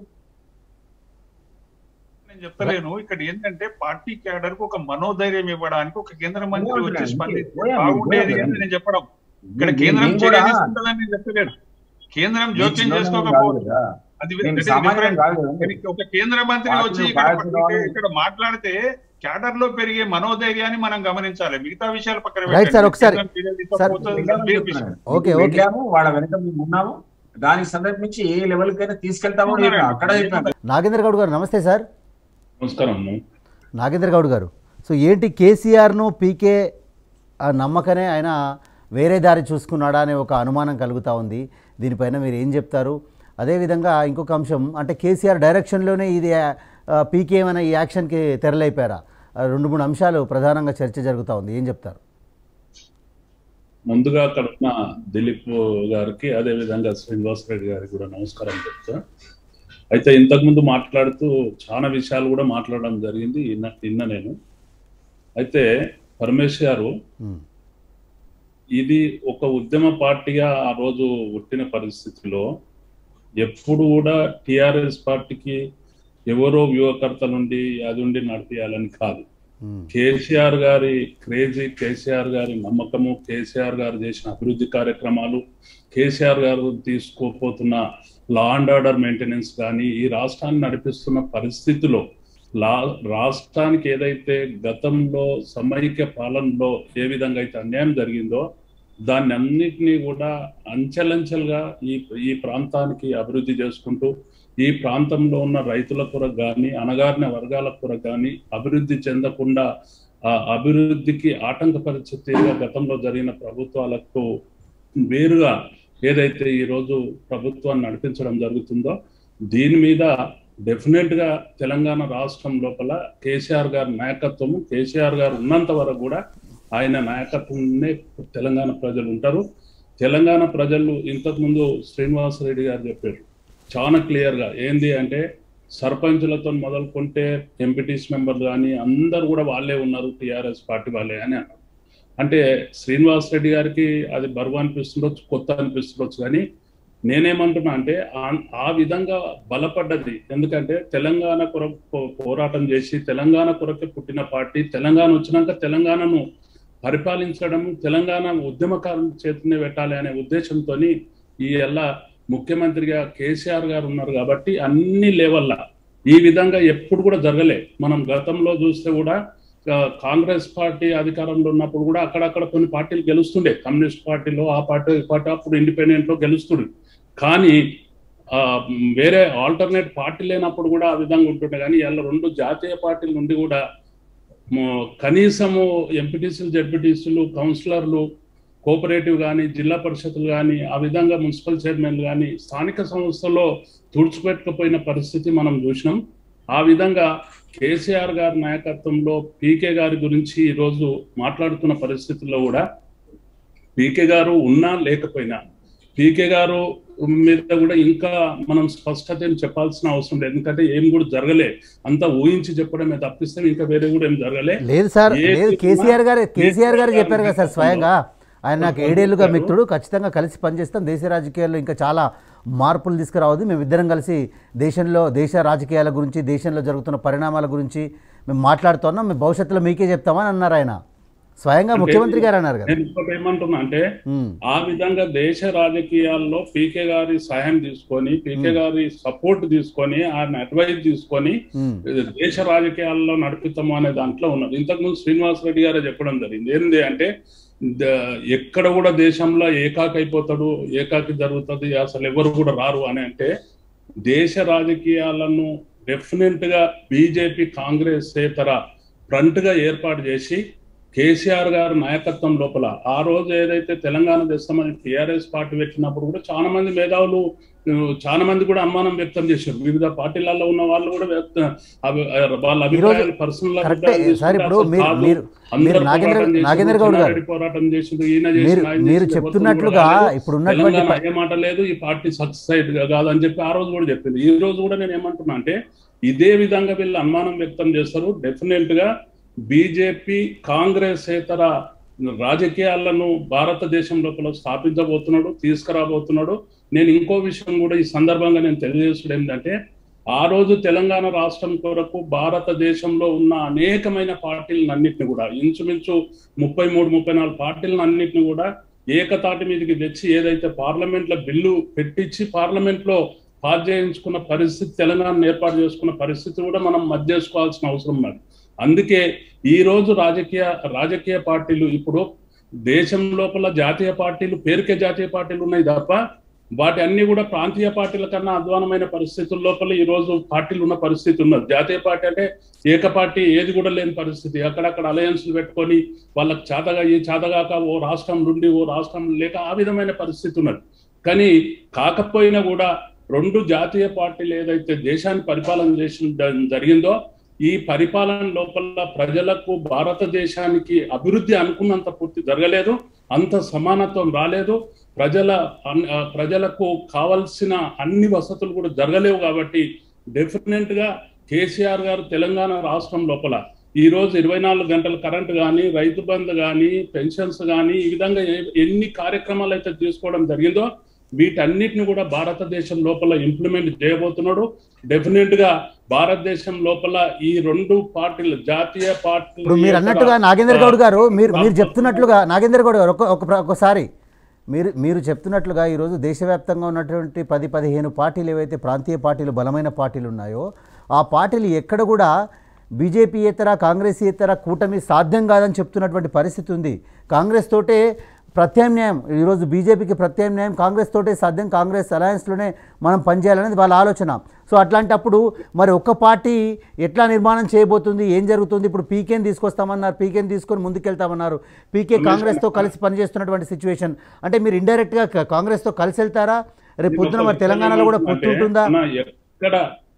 నేను చెప్తలేను ఇక్కడ ఏంటంటే పార్టీ క్యాడర్ కు ఒక మనోధైర్యం ఇవ్వడానికి ఒక కేంద్ర మంత్రి వచ్చి స్పందిస్తే బాగుండేది అని నేను చెప్పడం ఇక్కడ కేంద్రం నేను చర్య కూడా- తీసుకుంటుందని నేను చెప్పలేను కేంద్రం నేను జోక్యం చిన్నోడిని చేసుకోకపోవచ్చు కాదు కదా. అది నేను that is సామాన్యం different. కాదు కదా. కానీ ఒక కేంద్ర మంత్రి పార్టీలో వచ్చి ఇక్కడ బాధ్యత వాళ్ళు- ఇక్కడ మాట్లాడితే క్యాడర్ లో పెరిగే మనోధైర్యాన్ని మనం గమనించాలి మిగతా విషయాలు పక్కన రైట్ సార్, పెట్టండి. ఒకసారి. కేంద్రం చర్యలు సార్, తీసుకోకపోతే వెళ్ళామని వేరే చెప్తున్నాను. విషయం. Okay, okay. వెళ్ళాము వాళ్ళ వెనక మేము ఉన్నాము దానికి సందర్భించి ఏ లెవెల్ కైనా తీసుకెళ్తామో అని చెప్పాను. అక్కడ చెప్పాను నాగేంద్ర గౌడ్ గారు నమస్తే సార్ నమస్కారం అమ్మ. నాగేంద్ర గౌడ్ గారు సో ఏంటి కేసీఆర్ను పీకే ఆ నమ్మకనే ఆయన వేరే దారి చూసుకున్నాడా అనే ఒక అనుమానం కలుగుతూ ఉంది దీనిపైన మీరు ఏం చెప్తారు అదేవిధంగా ఇంకొక అంశం అంటే కేసీఆర్ డైరెక్షన్లోనే ఇది ఆ, పీకే ఏమైనా ఈ యాక్షన్కి తెరలైపోయారా ఆ, రెండు మూడు అంశాలు ప్రధానంగా చర్చ జరుగుతూ ఉంది ఏం చెప్తారు ముందుగా అక్కడ ఉన్న దిలీప్ గారికి అదే విధంగా శ్రీనివాస్ రెడ్డి గారికి కూడా నమస్కారం చెప్తా అయితే ఇంతకుముందు మాట్లాడుతూ చాలా విషయాలు కూడా మాట్లాడడం జరిగింది ఇన్న ఇన్న నేను అయితే పరమేశ్ గారు ఉమ్, ఇది ఒక ఉద్యమ పార్టీగా ఆ రోజు పుట్టిన పరిస్థితిలో ఎప్పుడు కూడా టిఆర్ఎస్ పార్టీకి ఎవరో వ్యూహకర్త నుండి అది ఉండి నడిపించాలని కాదు ఉమ్, కేసీఆర్ గారి క్రేజీ కేసీఆర్ గారి నమ్మకము కేసీఆర్ గారు చేసిన అభివృద్ధి కార్యక్రమాలు కేసీఆర్ గారు తీసుకోపోతున్న లా అండ్ ఆర్డర్ మెయింటెనెన్స్ కానీ ఈ రాష్ట్రాన్ని నడిపిస్తున్న పరిస్థితిలో లా రాష్ట్రానికి ఏదైతే గతంలో సమైక్య పాలనలో ఏ విధంగా అయితే అన్యాయం జరిగిందో దాన్ని అన్నిటినీ కూడా అంచెలంచెలుగా ఈ ఈ ప్రాంతానికి అభివృద్ధి చేసుకుంటూ ఈ ప్రాంతంలో ఉన్న రైతుల కొరకు కానీ అణగారిన వర్గాల కొరకు కానీ అభివృద్ధి చెందకుండా ఆ అభివృద్ధికి ఆటంకపరిచే తీరుగా గతంలో జరిగిన ప్రభుత్వాలకు వేరుగా ఏదైతే ఈ రోజు ప్రభుత్వాన్ని నడిపించడం జరుగుతుందో దీని మీద డెఫినెట్ గా తెలంగాణ రాష్ట్రం లోపల కేసీఆర్ గారి నాయకత్వము కేసీఆర్ గారు ఉన్నంత వరకు కూడా ఆయన నాయకత్వంనే తెలంగాణ ప్రజలు ఉంటారు తెలంగాణ ప్రజలు ఇంతకు ముందు శ్రీనివాసరెడ్డి గారు చెప్పారు చాలా క్లియర్ గా ఏంది అంటే సర్పంచులతో మొదలుకుంటే ఎంపీటీస్ మెంబర్లు కానీ అందరు కూడా వాళ్ళే ఉన్నారు టిఆర్ఎస్ పార్టీ వాళ్ళే అని అన్నారు అంటే శ్రీనివాస్ రెడ్డి గారికి అది బరువు అనిపిస్తుండొచ్చు కొత్త అనిపిస్తుండొచ్చు కానీ నేనేమంటున్నా అంటే ఆ- ఆ విధంగా బలపడ్డది ఎందుకంటే తెలంగాణ కొరకు పో- పోరాటం చేసి తెలంగాణ కొరకే పుట్టిన పార్టీ తెలంగాణ వచ్చినాక తెలంగాణను పరిపాలించడం తెలంగాణ ఉద్యమకారుల చేతిని పెట్టాలి అనే ఉద్దేశంతో ఈ ఎలా ముఖ్యమంత్రిగా కేసీఆర్ గారు ఉన్నారు కాబట్టి అన్ని లెవెల్ల ఈ విధంగా ఎప్పుడు కూడా జరగలే మనం గతంలో చూస్తే కూడా ఆ, కాంగ్రెస్ పార్టీ అధికారంలో ఉన్నప్పుడు కూడా అక్కడక్కడ కొన్ని పార్టీలు గెలుస్తుండే కమ్యూనిస్ట్ పార్టీలో ఆ పార్టీ ఈ పార్టీ అప్పుడు ఇండిపెండెంట్ లో గెలుస్తుండే కానీ ఆ, వేరే ఆల్టర్నేట్ పార్టీ లేనప్పుడు కూడా ఆ విధంగా ఉంటుండే కానీ ఇలా రెండు జాతీయ పార్టీల నుండి కూడా మ- కనీసము ఎంపీటీసీలు జడ్పీటీసీలు కౌన్సిలర్లు కోఆపరేటివ్ కానీ జిల్లా పరిషత్లు కానీ ఆ విధంగా మున్సిపల్ చైర్మన్లు కానీ స్థానిక సంస్థల్లో తుడుచుపెట్టకపోయిన పరిస్థితి మనం చూసినాం ఆ విధంగా కేసీఆర్ గారి నాయకత్వంలో పీకే గారి గురించి ఈరోజు మాట్లాడుతున్న పరిస్థితుల్లో కూడా పీకే గారు ఉన్నా లేకపోయినా పీకే గారు మీద కూడా ఇంకా మనం స్పష్టతను చెప్పాల్సిన అవసరం లేదు ఎందుకంటే ఏం కూడా జరగలే అంతా ఊహించి చెప్పడమే తప్పిస్తే ఇంకా వేరే కూడా ఏం జరగలే లేదు సార్ ఏ లేదు సినిమా- కేసీఆర్ గారు కేసీఆర్ గారు కేసీఆర్ చెప్పారు కదా సార్ గారు స్వయంగా ఆయన నాకు ఒక ఏడేళ్లుగా గారు- మిత్రుడు ఖచ్చితంగా కలిసి పనిచేస్తాం దేశ రాజకీయాల్లో ఇంకా చాలా మార్పులు తీసుకురావద్దు మేము ఇద్దరం కలిసి దేశంలో దేశ రాజకీయాల గురించి దేశంలో జరుగుతున్న పరిణామాల గురించి మేము మాట్లాడుతున్నాం మేము భవిష్యత్తులో మీకే చెప్తామని అన్నారు ఆయన స్వయంగా అంటే ముఖ్యమంత్రి గారు అన్నారు కదా నేను ఇంకోటి ఏమంటున్నా అంటే ఉమ్, ఆ విధంగా దేశ రాజకీయాల్లో పీకే గారి సహాయం తీసుకొని పీకే గారి సపోర్ట్ తీసుకొని ఆయన అడ్వైజ్ తీసుకొని ఉమ్, దేశ రాజకీయాల్లో నడిపిస్తాము అనే దాంట్లో ఉన్నది ఇంతకుముందు శ్రీనివాస్ రెడ్డి గారే చెప్పడం జరిగింది ఏంది అంటే ద- ఎక్కడ కూడా దేశంలో ఏకాకి అయిపోతాడు ఏకాకి జరుగుతుంది అసలు ఎవరు కూడా రారు అని అంటే దేశ రాజకీయాలను డెఫినెట్ గా బీజేపీ కాంగ్రెస్ ఏతర ఫ్రంట్ గా ఏర్పాటు చేసి కేసీఆర్ గారి నాయకత్వం లోపల ఆ రోజు ఏదైతే తెలంగాణ తెస్తామని టీఆర్ఎస్ పార్టీ పెట్టినప్పుడు కూడా చాలా మంది మేధావులు ఆ, చాలా మంది కూడా అనుమానం వ్యక్తం చేశారు వివిధ పార్టీలలో ఉన్న వాళ్ళు కూడా వ్యక్త అభి- ఆ, వాళ్ళ అభిప్రాయాలు పర్సనల్ కరెక్టే. సార్, ఇప్పుడు మీరు- మీరు- మీరు నాగేంద్ర- నాగేంద్ర గౌడ్ గారు. పోరాటం చేసిండు ఈయన మీరు చేసిండు, ఆయన మీరు చేసిండు, ఎవరు చెప్తున్నట్లుగా కూడా రాలేదు. ఇప్పుడు ఉన్నటువంటి తెలంగాణ ప- ఏ మాట లేదు ఈ పార్టీ సక్సెస్ అయ్యేది కాదని చెప్పి ఆ రోజు కూడా చెప్పింది ఈ రోజు కూడా నేను ఏమంటున్నా అంటే ఇదే విధంగా వీళ్ళు అనుమానం వ్యక్తం చేస్తారు డెఫినెట్ గా బీజేపీ కాంగ్రెస్ ఇతర రాజకీయాలను భారతదేశం లోపల స్థాపించబోతున్నాడు తీసుకురాబోతున్నాడు నేను ఇంకో విషయం కూడా ఈ సందర్భంగా నేను తెలియజేసడం ఏంటంటే ఆ రోజు తెలంగాణ రాష్ట్రం కొరకు భారతదేశంలో ఉన్న అనేకమైన పార్టీలను అన్నిటిని కూడా ఇంచుమించు ముప్పై మూడు ముప్పై నాలుగు పార్టీలను అన్నిటిని కూడా ఏకతాటి మీదకి తెచ్చి ఏదైతే పార్లమెంట్ లో బిల్లు పెట్టించి పార్లమెంట్ లో పాస్ చేయించుకున్న పరిస్థితి తెలంగాణ ఏర్పాటు చేసుకున్న పరిస్థితి కూడా మనం మధ్య చేసుకోవాల్సిన అవసరం ఉన్నది అందుకే ఈ రోజు రాజకీయ రాజకీయ పార్టీలు ఇప్పుడు దేశం లోపల జాతీయ పార్టీలు పేరుకే జాతీయ పార్టీలు ఉన్నాయి తప్ప వాటి అన్ని కూడా ప్రాంతీయ పార్టీల కన్నా అధ్వానమైన పరిస్థితుల లోపల ఈ రోజు పార్టీలు ఉన్న పరిస్థితి ఉన్నది జాతీయ పార్టీ అంటే ఏక పార్టీ ఏది కూడా లేని పరిస్థితి అక్కడక్కడ అలయన్స్లు పెట్టుకొని వాళ్ళకి చేతగా ఈ చేతగాక ఓ రాష్ట్రం నుండి ఓ రాష్ట్రం లేక ఆ విధమైన పరిస్థితి ఉన్నది కానీ కాకపోయినా కూడా రెండు జాతీయ పార్టీలు ఏదైతే దేశాన్ని పరిపాలన చేసిన జరిగిందో ఈ పరిపాలన లోపల ప్రజలకు భారతదేశానికి అభివృద్ధి అనుకున్నంత పూర్తి జరగలేదు అంత సమానత్వం రాలేదు ప్రజల అన్- ఆ, ప్రజలకు కావలసిన అన్ని వసతులు కూడా జరగలేవు కాబట్టి డెఫినెట్ గా కేసీఆర్ గారు తెలంగాణ రాష్ట్రం లోపల ఈ రోజు ఇరవై నాలుగు గంటల కరెంట్ కానీ రైతు బంధు కానీ పెన్షన్స్ కానీ ఈ విధంగా ఏ- ఎన్ని కార్యక్రమాలు అయితే తీసుకోవడం జరిగిందో వీటన్నిటిని కూడా భారతదేశం లోపల ఇంప్లిమెంట్ చేయబోతున్నాడు డెఫినెట్ గా భారతదేశం లోపల ఈ రెండు పార్టీలు జాతీయ పార్టీలు ఇప్పుడు మీరు అన్నట్టుగా నాగేందర్ గౌడ్ గారు మీరు మీరు చెప్తున్నట్లుగా నాగేందర్ గౌడ్ గారు ఒక ఒక ప్ర- ఒకసారి మీరు మీరు చెప్తున్నట్లుగా ఈరోజు దేశవ్యాప్తంగా ఉన్నటువంటి పది పదిహేను పార్టీలు ఏవైతే ప్రాంతీయ పార్టీలు బలమైన పార్టీలు ఉన్నాయో ఆ పార్టీలు ఎక్కడ కూడా బీజేపీ ఇతర కాంగ్రెస్ ఇతర కూటమి సాధ్యం కాదని చెప్తున్నటువంటి పరిస్థితి ఉంది కాంగ్రెస్ తోటే ప్రత్యామ్నాయం ఈరోజు బీజేపీకి ప్రత్యామ్నాయం కాంగ్రెస్ తోటే సాధ్యం కాంగ్రెస్ అలయన్స్లోనే మనం పనిచేయాలనేది వాళ్ళ ఆలోచన సో అట్లాంటప్పుడు మరి ఒక్క పార్టీ ఎట్లా నిర్మాణం చేయబోతుంది ఏం జరుగుతుంది ఇప్పుడు పీకేని తీసుకొస్తామన్నారు పీకేని తీసుకొని ముందుకెళ్తామన్నారు పీకే కాంగ్రెస్తో కలిసి పనిచేస్తున్నటువంటి సిచ్యువేషన్ అంటే మీరు ఇండైరెక్ట్గా కాంగ్రెస్తో కలిసి వెళ్తారా రేపు పొద్దున మరి తెలంగాణలో కూడా పొత్తు అంటే ఉంటుందా అన్న, ఎక్కడ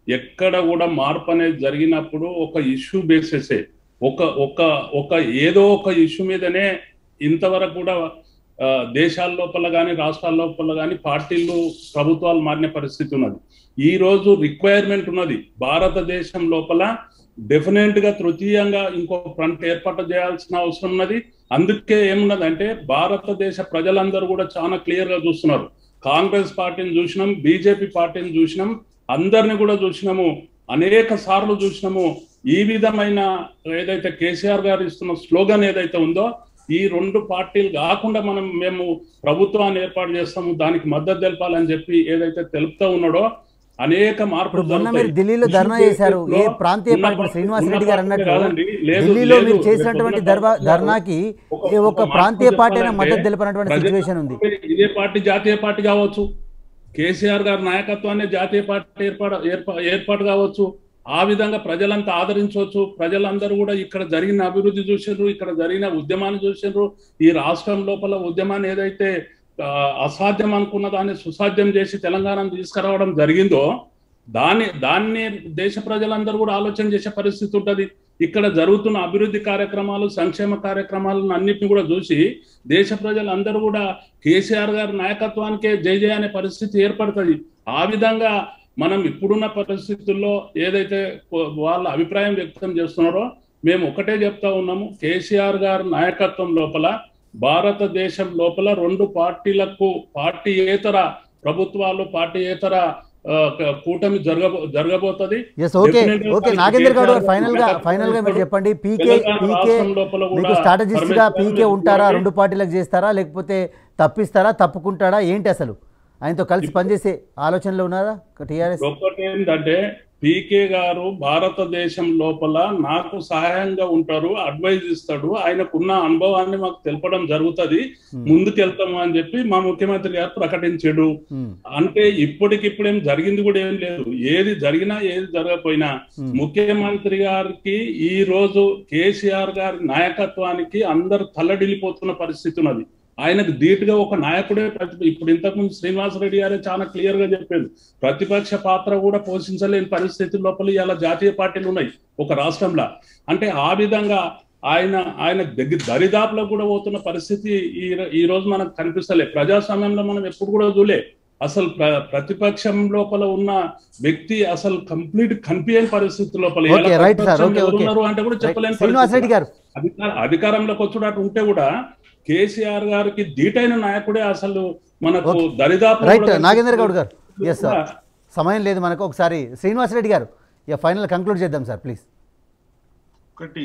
ఎక్కడ కూడా మార్పు అనేది జరిగినప్పుడు ఒక ఇష్యూ బేసెసే ఒక ఒక ఒక ఏదో ఒక ఇష్యూ మీదనే ఇంతవరకు కూడా ఆ, దేశాల లోపల కానీ రాష్ట్రాల లోపల కానీ పార్టీలు ప్రభుత్వాలు మారిన పరిస్థితి ఉన్నది ఈ రోజు రిక్వైర్మెంట్ ఉన్నది భారతదేశం లోపల డెఫినెట్ గా తృతీయంగా ఇంకో ఫ్రంట్ ఏర్పాటు చేయాల్సిన అవసరం ఉన్నది అందుకే ఏమున్నది అంటే భారతదేశ ప్రజలందరూ కూడా చాలా క్లియర్ గా చూస్తున్నారు కాంగ్రెస్ పార్టీని చూసినాం బీజేపీ పార్టీని చూసినాం అందరిని కూడా చూసినాము అనేక సార్లు చూసినాము ఈ విధమైన ఏదైతే కేసీఆర్ గారు ఇస్తున్న స్లోగన్ ఏదైతే ఉందో ఈ రెండు పార్టీలు కాకుండా మనం మేము ప్రభుత్వాన్ని ఏర్పాటు చేస్తాము దానికి మద్దతు తెలపాలని చెప్పి ఏదైతే తెలుపుతూ ఉన్నాడో అనేక ఇప్పుడు మార్పులు మొన్న మీరు జరుగుతాయి. ఢిల్లీలో ధర్నా ఇష్యూ చేశారు ఏ బేసిస్లో ప్రాంతీయ ఉన్న పార్టీ ఇప్పుడు శ్రీనివాస్ రెడ్డి గారు ఉన్న అన్నట్టు కాదండి. లేదు, ఢిల్లీలో లేదు. మీరు చేసినటువంటి రేపు ధర్వా పొద్దున్న ధర్నాకి ఒక- ఏ ఒక ఒక్క మాట ప్రాంతీయ పార్టీ అయినా చెప్పాలంటే మద్దతు తెలిపినటువంటి ప్రజలు సిచ్యువేషన్ ఉంది ఇదే పార్టీ జాతీయ పార్టీ కావచ్చు కేసీఆర్ గారి నాయకత్వాన్ని జాతీయ పార్టీ ఏర్పాటు ఏర్పా- ఏర్పాటు కావచ్చు ఆ విధంగా ప్రజలంతా ఆదరించవచ్చు ప్రజలందరూ కూడా ఇక్కడ జరిగిన అభివృద్ధి చూసిండ్రు ఇక్కడ జరిగిన ఉద్యమాన్ని చూసిండ్రు ఈ రాష్ట్రం లోపల ఉద్యమాన్ని ఏదైతే ఆ, అసాధ్యం అనుకున్న దాన్ని సుసాధ్యం చేసి తెలంగాణను తీసుకురావడం జరిగిందో దాన్ని దాన్ని దేశ ప్రజలందరూ కూడా ఆలోచన చేసే పరిస్థితి ఉంటది ఇక్కడ జరుగుతున్న అభివృద్ధి కార్యక్రమాలు సంక్షేమ కార్యక్రమాలను అన్నిటిని కూడా చూసి దేశ ప్రజలందరూ కూడా కేసీఆర్ గారి నాయకత్వానికే జై జయ అనే పరిస్థితి ఏర్పడుతుంది ఆ విధంగా మనం ఇప్పుడున్న పరిస్థితుల్లో ఏదైతే వాళ్ళ అభిప్రాయం వ్యక్తం చేస్తున్నారో మేము ఒకటే చెప్తా ఉన్నాము కేసీఆర్ గారి నాయకత్వం లోపల భారతదేశం లోపల రెండు పార్టీలకు పార్టీయేతర ప్రభుత్వాలు పార్టీయేతర ఆ, క- కూటమి జరగబో జరగబోతది ఎస్ ఓకే Definitely ఓకే మనకి నాగేంద్ర గౌడ్ కేసీఆర్ ఫైనల్ గా నాయకత్వం ఫైనల్ గా మీరు చేస్తారు. చెప్పండి పీకే తెలంగాణ పీకే రాష్ట్రం లోపల కూడా మీకు స్ట్రాటజిస్ట్ గా పరమేశ్వర్ పీకే రెడ్డి ఉంటారా గారికి రెండు పార్టీలకు చేస్తారా లేకపోతే తప్పిస్తారా తప్పుకుంటాడా ఏంటి అసలు ఆయనతో కలిసి పనిచేసే ఆలోచనలో ఉన్నారా టీఆర్ఎస్ ఒకటి ఏంటంటే పీకే గారు భారతదేశం లోపల నాకు సహాయంగా ఉంటారు అడ్వైజ్ ఇస్తాడు ఆయనకున్న అనుభవాన్ని మాకు తెలపడం జరుగుతది ముందుకెళ్తాము అని చెప్పి మా ముఖ్యమంత్రి గారు ప్రకటించాడు అంటే ఇప్పటికిప్పుడేం జరిగింది కూడా ఏం లేదు ఏది జరిగినా ఏది జరగకపోయినా ముఖ్యమంత్రి గారికి ఈ రోజు కేసీఆర్ గారి నాయకత్వానికి అందరు తల్లడిల్లిపోతున్న పరిస్థితి ఉన్నది ఆయనకు ధీటుగా ఒక నాయకుడే ప్రతి ఇప్పుడు ఇంతకుముందు శ్రీనివాసరెడ్డి గారే చాలా క్లియర్ గా చెప్పారు ప్రతిపక్ష పాత్ర కూడా పోషించలేని పరిస్థితి లోపల ఇలా జాతీయ పార్టీలు ఉన్నాయి ఒక రాష్ట్రంలో అంటే ఆ విధంగా ఆయన ఆయన దగ్గర దరిదాపులో కూడా పోతున్న పరిస్థితి ఈ ఈ రోజు మనకు కనిపిస్తలే ప్రజాస్వామ్యంలో మనం ఎప్పుడు కూడా చూలే అసలు ప్ర- ప్రతిపక్షం లోపల ఉన్న వ్యక్తి అసలు కంప్లీట్ కనిపించని పరిస్థితి లోపల ఎలా ఓకే, రైట్ సార్, ప్రతిపక్షంలో ఓకే, ఓకే. ఎవరున్నారు అంటే కూడా చెప్పలేని శ్రీనివాస్ రెడ్డి పరిస్థితి. గారు అధికార అధికారంలోకి వచ్చున్నట్టు ఉంటే కూడా కేసీఆర్ గారికి ధీటైన నాయకుడే అసలు మనకు ఓకే. దరిదాపు రైట్ నాగేంద్ర గౌడ్ గారు ఎస్ సార్ సమయం లేదు మనకు ఒకసారి శ్రీనివాస్ రెడ్డి గారు ఇక ఫైనల్ కంక్లూడ్ చేద్దాం సార్ ప్లీజ్ ఒకటి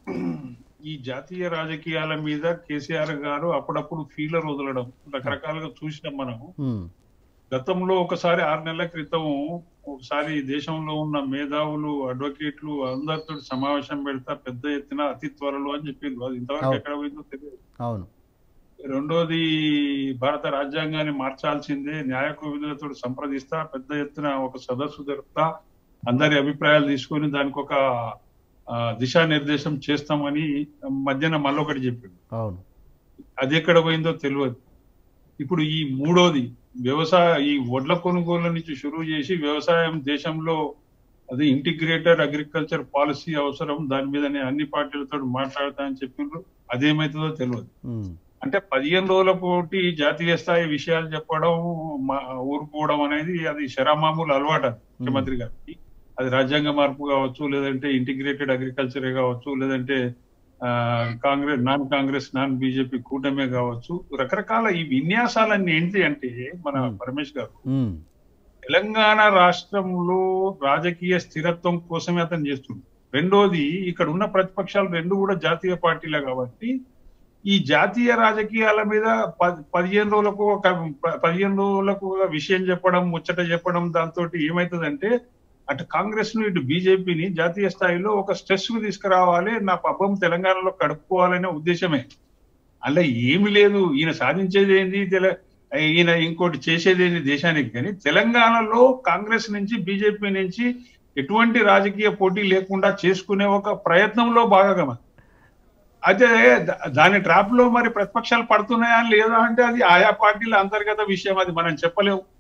ఈ జాతీయ రాజకీయాల మీద కేసీఆర్ గారు అప్పుడప్పుడు ఫీలర్ వదలడం రకరకాలుగా చూసినాం మనం గతంలో ఒకసారి ఆరు నెలల క్రితం ఒకసారి దేశంలో ఉన్న మేధావులు అడ్వకేట్లు అందరితో సమావేశం పెడతా పెద్ద ఎత్తున అతి త్వరలో అని చెప్పిండ్రు అది ఇంతవరకు అవును. ఎక్కడ పోయిందో తెలియదు అవును రెండోది భారత రాజ్యాంగాన్ని మార్చాల్సిందే న్యాయ కోవిదులతో సంప్రదిస్తా పెద్ద ఎత్తున ఒక సదస్సు జరుపుతా అందరి అభిప్రాయాలు తీసుకొని దానికి ఒక ఆ, దిశానిర్దేశం చేస్తామని మధ్యాహ్నం మళ్ళొకటి చెప్పిండు అవును అది ఎక్కడ పోయిందో తెలియదు ఇప్పుడు ఈ మూడోది వ్యవసాయ ఈ వడ్ల కొనుగోలు నుంచి షురువు చేసి వ్యవసాయం దేశంలో అది ఇంటిగ్రేటెడ్ అగ్రికల్చర్ పాలసీ అవసరం దాని మీద నేను అన్ని పార్టీలతో మాట్లాడతా అని చెప్పిండ్రు అదేమైతుందో తెలియదు ఉమ్. అంటే పదిహేను రోజుల పోటీ జాతీయ స్థాయి విషయాలు చెప్పడం మా- ఊరుకోవడం అనేది అది శరామామూలు అలవాటు అది ముఖ్యమంత్రి గారికి అది రాజ్యాంగ మార్పు కావచ్చు లేదంటే ఇంటిగ్రేటెడ్ అగ్రికల్చరే కావచ్చు లేదంటే ఆ, Congress non Congress non BJP కూటమే కావచ్చు రకరకాల ఈ విన్యాసాలన్నీ ఏంటి అంటే మన Hmm. పరమేష్ గారు ఉమ్. తెలంగాణ రాష్ట్రంలో రాజకీయ స్థిరత్వం కోసమే అతను చేస్తుంది రెండోది ఇక్కడ ఉన్న ప్రతిపక్షాలు రెండు కూడా జాతీయ పార్టీలే కాబట్టి ఈ జాతీయ రాజకీయాల మీద ప- పదిహేను రోజులకు ఒక ప- పదిహేను రోజులకు ఒక విషయం చెప్పడం ముచ్చట చెప్పడం దాంతో ఏమైతుందంటే అటు కాంగ్రెస్ ను ఇటు బీజేపీని జాతీయ స్థాయిలో ఒక స్ట్రెస్ కు తీసుకురావాలి నా పబ్బం తెలంగాణలో కడుక్కోవాలనే ఉద్దేశమే అలా ఏమి లేదు ఈయన సాధించేది ఏంది తెల- ఈయన ఇంకోటి చేసేది ఏంది దేశానికి కానీ తెలంగాణలో కాంగ్రెస్ నుంచి బీజేపీ నుంచి ఎటువంటి రాజకీయ పోటీ లేకుండా చేసుకునే ఒక ప్రయత్నంలో భాగంగా అయితే దా- దాని ట్రాప్ లో మరి ప్రతిపక్షాలు పడుతున్నాయా లేదా అంటే అది ఆయా పార్టీల అంతర్గత విషయం అది మనం చెప్పలేము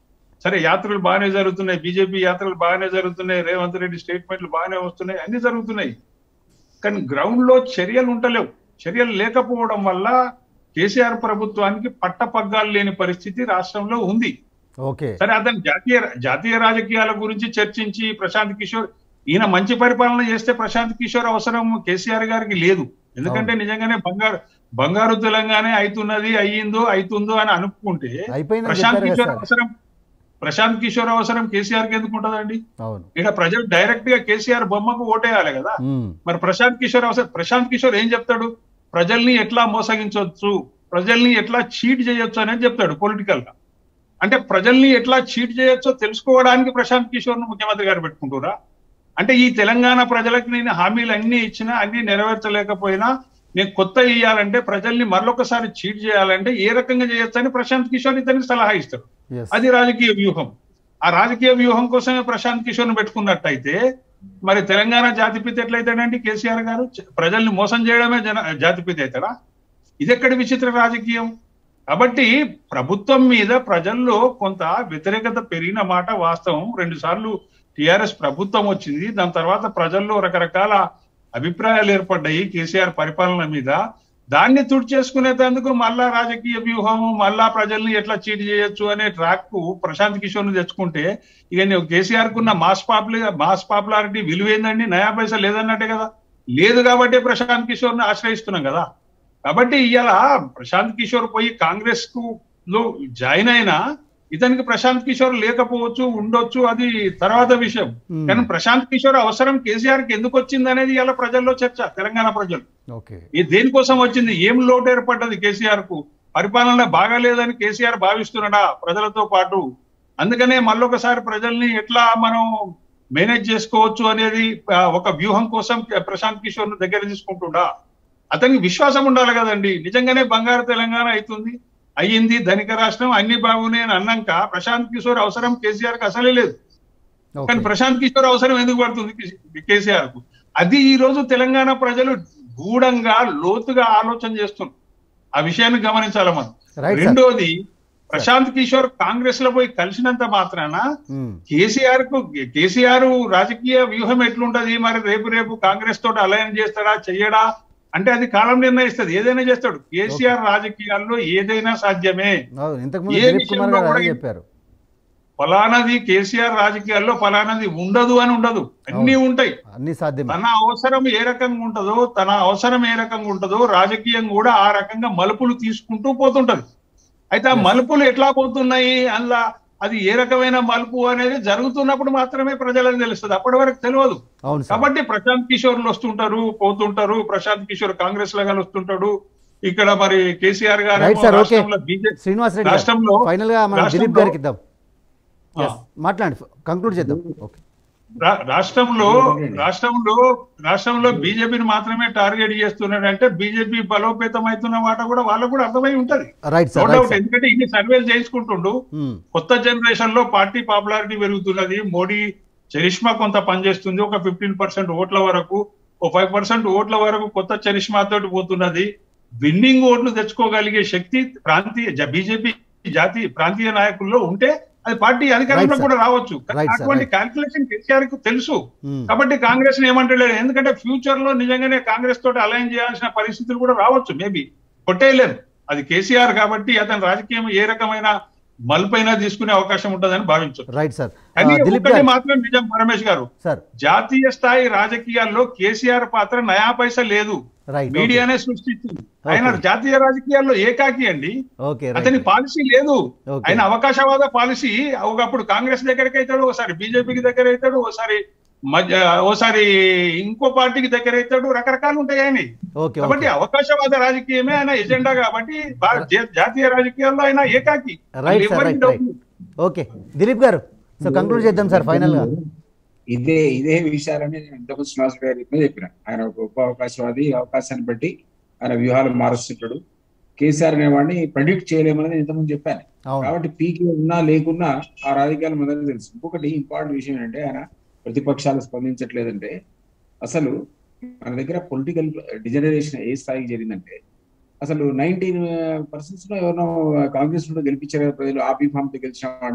సరే యాత్రలు బాగానే జరుగుతున్నాయి బీజేపీ యాత్రలు బాగానే జరుగుతున్నాయి రేవంత్ రెడ్డి స్టేట్మెంట్లు బాగానే వస్తున్నాయి అన్ని జరుగుతున్నాయి కానీ గ్రౌండ్ లో చర్యలు ఉంటలేవు చర్యలు లేకపోవడం వల్ల కేసీఆర్ ప్రభుత్వానికి పట్టపగ్గాలు లేని పరిస్థితి రాష్ట్రంలో ఉంది ఓకే సరే అతను జాతీయ జాతీయ రాజకీయాల గురించి చర్చించి ప్రశాంత్ కిషోర్ ఈయన మంచి పరిపాలన చేస్తే ప్రశాంత్ కిషోర్ అవసరం కేసీఆర్ గారికి లేదు ఎందుకంటే నిజంగానే బంగారు బంగారు తెలంగాణ అవుతున్నది అయ్యిందో అవుతుందో అని అనుకుంటే అయిపోయిందని ప్రశాంత్ చెప్పారు కదా కిషోర్ సార్ అవసరం ప్రశాంత్ కిషోర్ అవసరం కేసీఆర్ కి ఎందుకు ఉంటదండి అవును ఇక ప్రజలు డైరెక్ట్ గా కేసీఆర్ బొమ్మకు ఓటేయాలి కదా ఉమ్, మరి ప్రశాంత్ కిషోర్ అవసరం ప్రశాంత్ కిషోర్ ఏం చెప్తాడు ప్రజల్ని ఎట్లా మోసగించవచ్చు ప్రజల్ని ఎట్లా చీట్ చేయొచ్చు అనేది చెప్తాడు పొలిటికల్ గా అంటే ప్రజల్ని ఎట్లా చీట్ చేయొచ్చో తెలుసుకోవడానికి ప్రశాంత్ కిషోర్ ను ముఖ్యమంత్రి గారు పెట్టుకుంటారా అంటే ఈ తెలంగాణ ప్రజలకు నేను హామీలు అన్ని ఇచ్చినా అన్ని నెరవేర్చలేకపోయినా నేను కొత్త ఇయ్యాలంటే ప్రజల్ని మరొకసారి చీట్ చేయాలంటే ఏ రకంగా చేయొచ్చని ప్రశాంత్ కిషోర్ ఇతనికి సలహా ఇస్తాడు yes. అది రాజకీయ వ్యూహం ఆ రాజకీయ వ్యూహం కోసమే ప్రశాంత్ కిషోర్ ను పెట్టుకున్నట్టయితే మరి తెలంగాణ జాతిపిత ఎట్లయితాడండి కేసీఆర్ గారు చ- ప్రజల్ని మోసం చేయడమే జన జాతిపిత అవుతాడా ఇది ఎక్కడి విచిత్ర రాజకీయం కాబట్టి ప్రభుత్వం మీద ప్రజల్లో కొంత వ్యతిరేకత పెరిగిన మాట వాస్తవం రెండు సార్లు టిఆర్ఎస్ ప్రభుత్వం వచ్చింది దాని తర్వాత ప్రజల్లో రకరకాల అభిప్రాయాలు ఏర్పడ్డాయి కేసీఆర్ పరిపాలన మీద దాన్ని తుడిచేసుకునేందుకు మళ్ళా రాజకీయ వ్యూహము మళ్ళా ప్రజల్ని ఎట్లా చీట్ చేయొచ్చు అనే ట్రాక్ కు ప్రశాంత్ కిషోర్ ను తెచ్చుకుంటే ఇక నువ్వు కేసీఆర్ కున్న మాస్ పాపులర్ మాస్ పాపులారిటీ విలువ ఏందండి నయా పైసా లేదన్నట్టే కదా లేదు కాబట్టి ప్రశాంత్ కిషోర్ ని ఆశ్రయిస్తున్నాం కదా కాబట్టి ఇవాళ ప్రశాంత్ కిషోర్ పోయి కాంగ్రెస్ కు లో జాయిన్ అయినా ఇతనికి ప్రశాంత్ కిషోర్ లేకపోవచ్చు ఉండొచ్చు అది తర్వాత విషయం Hmm. కానీ ప్రశాంత్ కిషోర్ అవసరం కేసీఆర్ కి ఎందుకు వచ్చింది అనేది ఇలా ప్రజల్లో చర్చ తెలంగాణ ప్రజలు ఓకే ఈ దేనికోసం వచ్చింది ఏం లోటు ఏర్పడ్డది కేసీఆర్ కు పరిపాలన బాగాలేదని కేసీఆర్ భావిస్తున్నాడా ప్రజలతో పాటు అందుకనే మళ్ళొకసారి ప్రజల్ని ఎట్లా మనం మేనేజ్ చేసుకోవచ్చు అనేది ఆ, ఒక వ్యూహం కోసం ప్రశాంత్ కిషోర్ ను దగ్గర తీసుకుంటుండా అతనికి విశ్వాసం ఉండాలి కదండి నిజంగానే బంగారు తెలంగాణ అవుతుంది అయ్యింది ధనిక రాష్ట్రం అన్ని బాగున్నాయి అని అన్నాక ప్రశాంత్ కిషోర్ అవసరం కేసీఆర్ కి అసలే లేదు ఓకే కానీ ప్రశాంత్ కిషోర్ అవసరం ఎందుకు పడుతుంది కేసీఆర్ కు అది ఈ రోజు తెలంగాణ ప్రజలు గూఢంగా లోతుగా ఆలోచన చేస్తున్నారు ఆ విషయాన్ని గమనించాలి మనం రైట్ సార్ రెండోది ప్రశాంత్ కిషోర్ కాంగ్రెస్ లో పోయి కలిసినంత మాత్రాన ఉమ్, కేసీఆర్ కు కేసీఆర్ రాజకీయ వ్యూహం ఎట్లుంటది మరి రేపు రేపు కాంగ్రెస్ తోటి అలయన్ చేస్తాడా చెయ్యడా అంటే అది కాలం నిర్ణయిస్తుంది ఏదైనా చేస్తాడు కేసీఆర్ రాజకీయాల్లో ఏదైనా సాధ్యమే అవును ఇంతకుముందు ఏ దిలీప్ కుమార్ విషయంలో గారు అదే కూడా చెప్పారు ఫలానాది కేసీఆర్ రాజకీయాల్లో ఫలానాది ఉండదు అని ఉండదు అన్ని ఉంటాయి అన్ని సాధ్యమే తన అవసరం ఏ రకంగా ఉంటుందో తన అవసరం ఏ రకంగా ఉంటుందో రాజకీయం కూడా ఆ రకంగా మలుపులు తీసుకుంటూ పోతుంటది అయితే ఆ మలుపులు ఎట్లా పోతున్నాయి అందులో అది ఏ రకమైన మలుపు అనేది జరుగుతున్నప్పుడు మాత్రమే ప్రజలకు తెలుస్తుంది అప్పటి వరకు తెలియదు అవును సార్ కాబట్టి ప్రశాంత్ కిషోర్లు వస్తుంటారు పోతుంటారు ప్రశాంత్ కిషోర్ కాంగ్రెస్ లో వస్తుంటాడు ఇక్కడ మరి కేసీఆర్ గారు right sir okay BJP Srinivas Reddy గారు రాష్ట్రంలో ఫైనల్ గా మనం దిలీప్ రాష్ట్రంలో- గారికి ఇద్దాం Yes, మాట్లాడండి కంక్లూడ్ చేద్దాం ఓకే రా- రాష్ట్రంలో రాష్ట్రంలో రాష్ట్రంలో బీజేపీని మాత్రమే టార్గెట్ చేస్తున్నాడు అంటే బీజేపీ బలోపేతం అవుతున్న మాట కూడా వాళ్ళకు కూడా అర్థమై ఉంటది right no sir right doubt sir ఎందుకంటే ఇన్ని సర్వేలు చేసుకుంటుండు ఉమ్, కొత్త జనరేషన్ లో పార్టీ పాపులారిటీ పెరుగుతున్నది మోడీ చరిష్మా కొంత పనిచేస్తుంది ఒక ఫిఫ్టీన్ పర్సెంట్ ఓట్ల వరకు ఓ ఫైవ్ పర్సెంట్ ఓట్ల వరకు కొత్త చరిష్మా తోటి పోతున్నది విన్నింగ్ ఓట్లు తెచ్చుకోగలిగే శక్తి ప్రాంతీయ బీజేపీ జాతీయ ప్రాంతీయ నాయకుల్లో ఉంటే అది పార్టీ అధికారంలో Right, sir. కూడా రావచ్చు కానీ Right, sir, అటువంటి right. క్యాల్కులేషన్ కేసీఆర్ కు తెలుసు ఉమ్, కాబట్టి కాంగ్రెస్ ని ఏమంటలేదు ఎందుకంటే ఫ్యూచర్ లో నిజంగానే కాంగ్రెస్ తోటి అలైన్ చేయాల్సిన పరిస్థితులు కూడా రావచ్చు మేబీ కొట్టేయలేరు అది కేసీఆర్ కాబట్టి అతని రాజకీయం ఏ రకమైన మలుపైనా తీసుకునే అవకాశం ఉంటుందని భావించు రైట్ సార్ కానీ ఆ, దిలీప్ ఒకటి గారు మాత్రం నిజం పరమేష్ గారు సార్ జాతీయ స్థాయి రాజకీయాల్లో కేసీఆర్ పాత్ర నయా పైసా లేదు రైట్ మీడియానే సృష్టించింది ఆయన జాతీయ రాజకీయాల్లో ఏకాకి అండి ఓకే అతని రైట్ పాలసీ లేదు ఓకే ఆయన అవకాశవాద పాలసీ ఒకప్పుడు కాంగ్రెస్ దగ్గరికి అవుతాడు ఒకసారి బీజేపీకి దగ్గర అవుతాడు ఒకసారి మధ్య ఓసారి ఇంకో పార్టీకి దగ్గర అవుతాడు రకరకాలు ఉంటాయి ఆయన ఓకే కాబట్టి ఓకే అవకాశవాద రాజకీయమే ఆయన ఎజెండా కాబట్టి భా- జా- జాతీయ రాజకీయాల్లో ఆయన ఏకాకి రైట్ సార్ ఎవరికి right doubt right okay Dilip గారు సో కంక్లూడ్ చేద్దాం సార్ ఫైనల్ గా ఇదే ఇదే విషయాలని నేను ఇంతకు శ్రీనివాస్ గారి చెప్పిన చెప్పిన ఆయన ఒక గొప్ప అవకాశవాది ఈ అవకాశాన్ని బట్టి ఆయన వ్యూహాలు మారుస్తుంటాడు కేసీఆర్ అనేవాడిని ప్రెడిక్ట్ చేయలేమని నేను ఇంతకుముందు చెప్పాను అవును కాబట్టి పీకే ఉన్నా లేకున్నా ఆ రాజకీయాలు మొదలు తెలుసు ఇంకొకటి ఇంపార్టెంట్ విషయం ఏంటంటే ఆయన ప్రతిపక్షాలు స్పందించట్లేదంటే అసలు మన దగ్గర పొలిటికల్ డిజనరేషన్ ఏ స్థాయికి జరిగిందంటే అసలు నైన్టీన్ పర్సెంట్స్ లో ఎవరినో కాంగ్రెస్ నుండి గెలిపించారు కదా ప్రజలు ఆ బీఫామ్ తో గెలిచిన వాడిని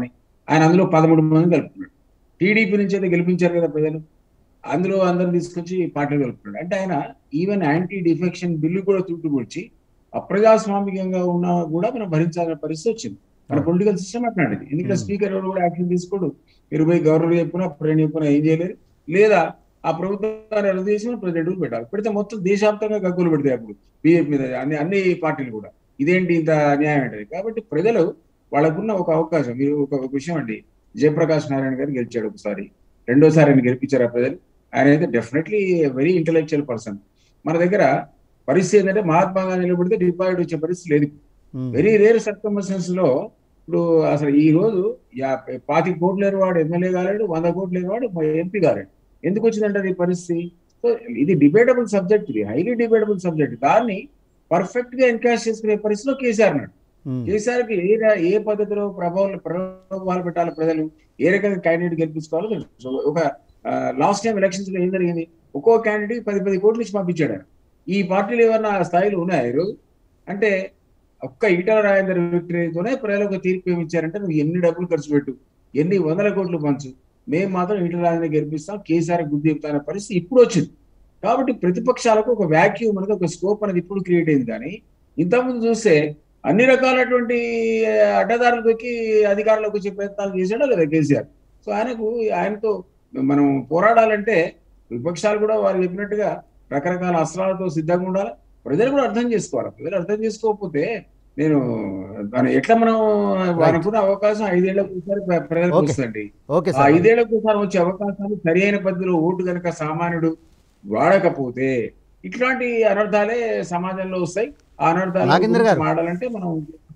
ఆయన అందులో పదమూడు మంది కలుపుతున్నాడు టీడీపీ నుంచి అయితే గెలిపించారు కదా ప్రజలు అందులో అందరు తీసుకొచ్చి పార్టీలు కలుపుతున్నాడు అంటే ఆయన ఈవెన్ యాంటీ డిఫెక్షన్ బిల్లు కూడా తుట్టుకొచ్చి అప్రజాస్వామికంగా ఉన్నా కూడా మనం భరించాల్సిన పరిస్థితి వచ్చింది మన పొలిటికల్ సిస్టమ్ అట్లాంటిది ఎందుకంటే Hmm. స్పీకర్ ఎవరు కూడా యాక్షన్ తీసుకోడు మీరు పోయి గవర్నర్ చెప్పినా ప్రేణ చెప్పినా ఏం చేయలేరు లేదా ఆ ప్రభుత్వాన్ని రద్దు చేసి ప్రెసిడెంట్ పెట్టాలి పెడితే మొత్తం దేశవ్యాప్తంగా గగ్గులు పెడతాయి అప్పుడు బీజేపీ మీద అన్ని అన్ని పార్టీలు కూడా ఇదేంటి ఇంత అన్యాయం అంటే కాబట్టి ప్రజలు వాళ్ళకున్న ఒక అవకాశం మీరు ఒక ఒక విషయం అండి జయప్రకాష్ నారాయణ గారు గెలిచాడు ఒకసారి రెండోసారి ఆయన గెలిపించారు ఆ ప్రజలు ఆయన అయితే డెఫినెట్లీ వెరీ ఇంటలెక్చువల్ పర్సన్ మన దగ్గర పరిస్థితి ఏంటంటే మహాత్మా గాంధీ నిలబడితే డిపాజిట్ వచ్చే పరిస్థితి లేదు ఉమ్. వెరీ రేర్ సర్కమ్స్టెన్స్ లో ఇప్పుడు అసలు ఈ రోజు యా- పాతి కోట్లు లేని వాడు ఎమ్మెల్యే కాలేడు వంద కోట్లు లేని వాడు ఎంపీ కాలేడు ఎందుకు వచ్చిందంటే ఈ పరిస్థితి సో ఇది డిబేటబుల్ సబ్జెక్ట్ ఇది హైలీ డిబేటబుల్ సబ్జెక్ట్ దాన్ని పర్ఫెక్ట్ గా ఎన్కాష్ చేసుకునే పరిస్థితిలో కేసీఆర్ నాడు ఉమ్. కేసీఆర్ కి ఏ ర- ఏ పద్ధతిలో ప్రభావం ప్రభావాలు పెట్టాలి ప్రజలు ఏ రకంగా క్యాండిడేట్ గెలిపించుకోవాలో తెలుసు ఒక లాస్ట్ టైం ఎలక్షన్స్ లో ఏం జరిగింది ఒక్కో క్యాండిడేట్ పది పది కోట్లు ఇచ్చి పంపించాడు ఆయన. ఈ పార్టీలు ఏమన్నా ఆ స్థాయిలో ఉన్నాయా ఈరోజు అంటే ఒక్క ఈటల రాజేందర్ విక్టరీతోనే ప్రజలకు తీర్పు ఏమి ఇచ్చారంటే నువ్వు ఎన్ని డబ్బులు ఖర్చు పెట్టు ఎన్ని వందల కోట్లు పంచు మేము మాత్రం ఈటల రాజేందర్ గెలిపిస్తాం కేసీఆర్ బుద్ధి చెప్తానే పరిస్థితి ఇప్పుడు వచ్చింది కాబట్టి ప్రతిపక్షాలకు ఒక వాక్యూమ్ అనేది ఒక స్కోప్ అనేది ఇప్పుడు క్రియేట్ అయింది కానీ ఇంతకుముందు చూస్తే అన్ని రకాలటువంటి అడ్డదారులు దొక్కి అధికారంలోకి వచ్చే ప్రయత్నాలు చేశాడో లేదా కేసీఆర్ సో ఆయనకు ఆయనతో మనం పోరాడాలంటే విపక్షాలు కూడా వారు చెప్పినట్టుగా రకరకాల అస్త్రాలతో సిద్ధంగా ఉండాలి ప్రజలు కూడా అర్థం చేసుకోవాలి ప్రజలు అర్థం చేసుకోకపోతే నేను దాని ఎట్లా మనం వారికి అవకాశం ఐదేళ్లకు ఒకసారి ప్ర- ప్రజలకు Okay. వస్తుంది ఓకే ఆ సార్ ఐదేళ్లకు ఒకసారి వచ్చే అవకాశాలు సరి అయిన పద్ధతిలో ఓటు కనుక సామాన్యుడు వాడకపోతే ఇట్లాంటి అనర్థాలే సమాజంలో వస్తాయి ఆ అనర్థాలు నాగేంద్ర గారు. మాడాలంటే మనం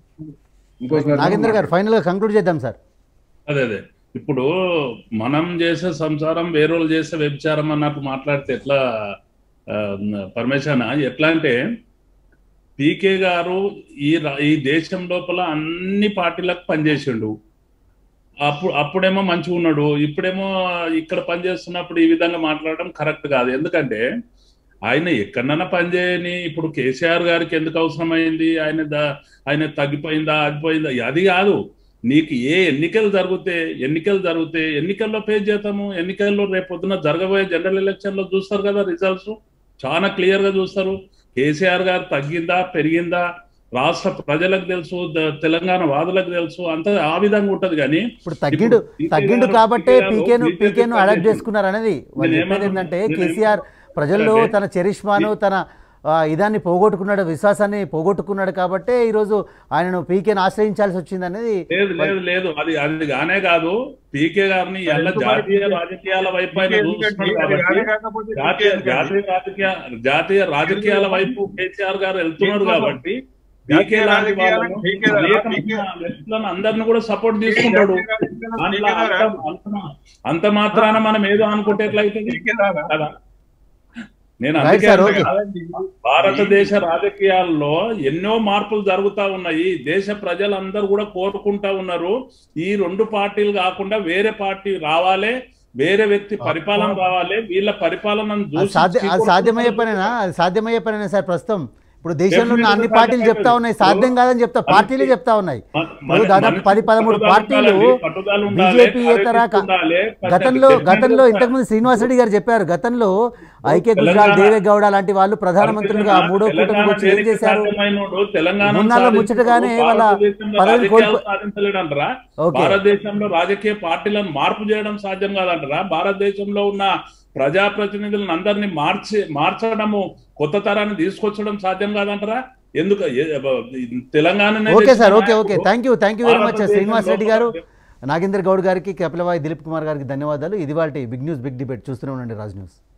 ఇంకోసారి నాగేంద్ర గారు ఫైనల్ గా కంక్లూడ్ చేద్దాం సార్ అదే అదే ఇప్పుడు మనం చేసే సంసారం వేరేళ్ళు చేసే వ్యభిచారం అన్నట్టు మాట్లాడితే ఎట్లా ఆ, పరమేశాన ఎట్లా అంటే పీకే గారు ఈ రా- ఈ దేశం లోపల అన్ని పార్టీలకు పనిచేసిండు అప్పుడు అప్పుడేమో మంచిగా ఉన్నాడు ఇప్పుడేమో ఇక్కడ పనిచేస్తున్నప్పుడు ఈ విధంగా మాట్లాడడం కరెక్ట్ కాదు ఎందుకంటే ఆయన ఎక్కడన్నా పనిచేయని ఇప్పుడు కేసీఆర్ గారికి ఎందుకు అవసరమైంది ఆయన ద- ఆయన తగ్గిపోయిందా అదిపోయిందా అది కాదు నీకు ఏ ఎన్నికలు జరిగితే ఎన్నికలు జరిగితే ఎన్నికల్లో పే చేద్దాము ఎన్నికల్లో రేపు పొద్దున జరగబోయే జనరల్ ఎలక్షన్ లో చూస్తారు కదా రిజల్ట్స్ చాలా క్లియర్ గా చూస్తారు కేసీఆర్ గారు తగ్గిందా పెరిగిందా రాష్ట్ర ప్రజలకు తెలుసు ద- తెలంగాణ వాదులకు తెలుసు అంత ఆ విధంగా ఉంటది కానీ ఇప్పుడు తగ్గిండు ఇప్పుడు తగ్గిండు గారు- కాబట్టే పీకే గారు పీకేను బీజేపీ పీకేను అడాప్ట్ పనిచేసిండు. చేసుకున్నారు అనేది వాళ్ళు నేను చెప్పేది ఏమన్నా- ఏంటంటే నేను కేసీఆర్ ప్రజల్లో అంటే తన చరిష్మాను తన ఆ, ఇదాన్ని పోగొట్టుకున్నాడు విశ్వాసాన్ని పోగొట్టుకున్నాడు కాబట్టే ఈరోజు ఆయనను పీకేను ఆశ్రయించాల్సి వచ్చింది అనేది లేదు లేదు లేదు అది అది కానే కాదు పీకే గారిని ఎలా ఎందుకు మరి జాతీయ పీకే- రాజకీయాల వైపు ఆయన ఎందుకంటే చూస్తున్నాడు అది కాబట్టి కానే కాకపోతే జాతీయ ఎందుకంటే? జాతీయ రాజకీయ జాతీయ రాజకీయాల వైపు కేసీఆర్ గారు వెళ్తున్నారు కాబట్టి పీకే జాతీయ లాంటి రాజకీయాలకు వాళ్ళను పీకే రా- అనేక పీకే- మంది వ్యక్తులను అందరిని కూడా సపోర్ట్ తీసుకుంటాడు దాంట్లో అంత- అంత- అంత మాత్రాన మనం ఏదో అనుకుంటే ఎట్లయితుంది కదా నేను Right, అందుకే sir, అంటున్నా. okay. భారతదేశ రాజకీయాల్లో ఎన్నో మార్పులు జరుగుతా ఉన్నాయి దేశ ప్రజలందరూ కూడా కోరుకుంటా ఉన్నారు ఈ రెండు పార్టీలు కాకుండా వేరే పార్టీ రావాలి వేరే వ్యక్తి పరిపాలన రావాలి వీళ్ళ పరిపాలనను అది చూసి సాధ్య అది చీకొడుతున్నారు. సాధ్యమయ్యే పనేనా అది సాధ్యమయ్యే పనేనా సార్ ప్రస్తుతం ఇప్పుడు దేశంలో ఉన్న Definitely అన్ని సాధ్యం పార్టీలు చెప్తా కాదు. ఉన్నాయి సాధ్యం కాదని చెప్తా అది- పార్టీలే చెప్తా ఉన్నాయి మ- ఇప్పుడు మన- దాదాపు మనిషి పది పదమూడు పట్టుదల పార్టీలు ఉండాలి, పట్టుదల ఉండాలి, బీజేపీయేతర కార్యదీక్ష ఉండాలి, గతంలో definitely గతంలో గా- ఇంతకుముందు శ్రీనివాసరెడ్డి గారు చెప్పారు గతంలో ఐకే గుజరాల్ తెలంగాణ- దేవేగౌడ లాంటి వాళ్ళు ప్రధానమంత్రులుగా మూడో కూటమి తెలంగాణ వచ్చి ఏం దేనికి చేశారు సాధ్యమైనోడు తెలంగాణ మున్నాళ్ళ ముచ్చటగానే వాళ్ళ పదవిని కోల్పో- సాధించలేడంటారా ఓకే భారతదేశంలో రాజకీయ పార్టీలను మార్పు చేయడం సాధ్యం కాదంటారా భారతదేశంలో ఉన్న ప్రజాప్రతినిధులను అందరినీ మార్చి మార్చడము కొత్త తరాన్ని తీసుకొచ్చడం సాధ్యం కాదంటారా ఎందుకు ఏ- Telangana okay sir okay okay thank you thank you very much భారతదేశంలో శ్రీనివాస్ రెడ్డి గారు కూడా- నాగేందర్ గౌడ్ గారికి కపిలవాయి దిలీప్ కుమార్ గారికి ధన్యవాదాలు ఇది వాళ్ళ బిగ్ న్యూస్ బిగ్ డిబేట్ చూస్తూనే ఉండండి రాజ్ న్యూస్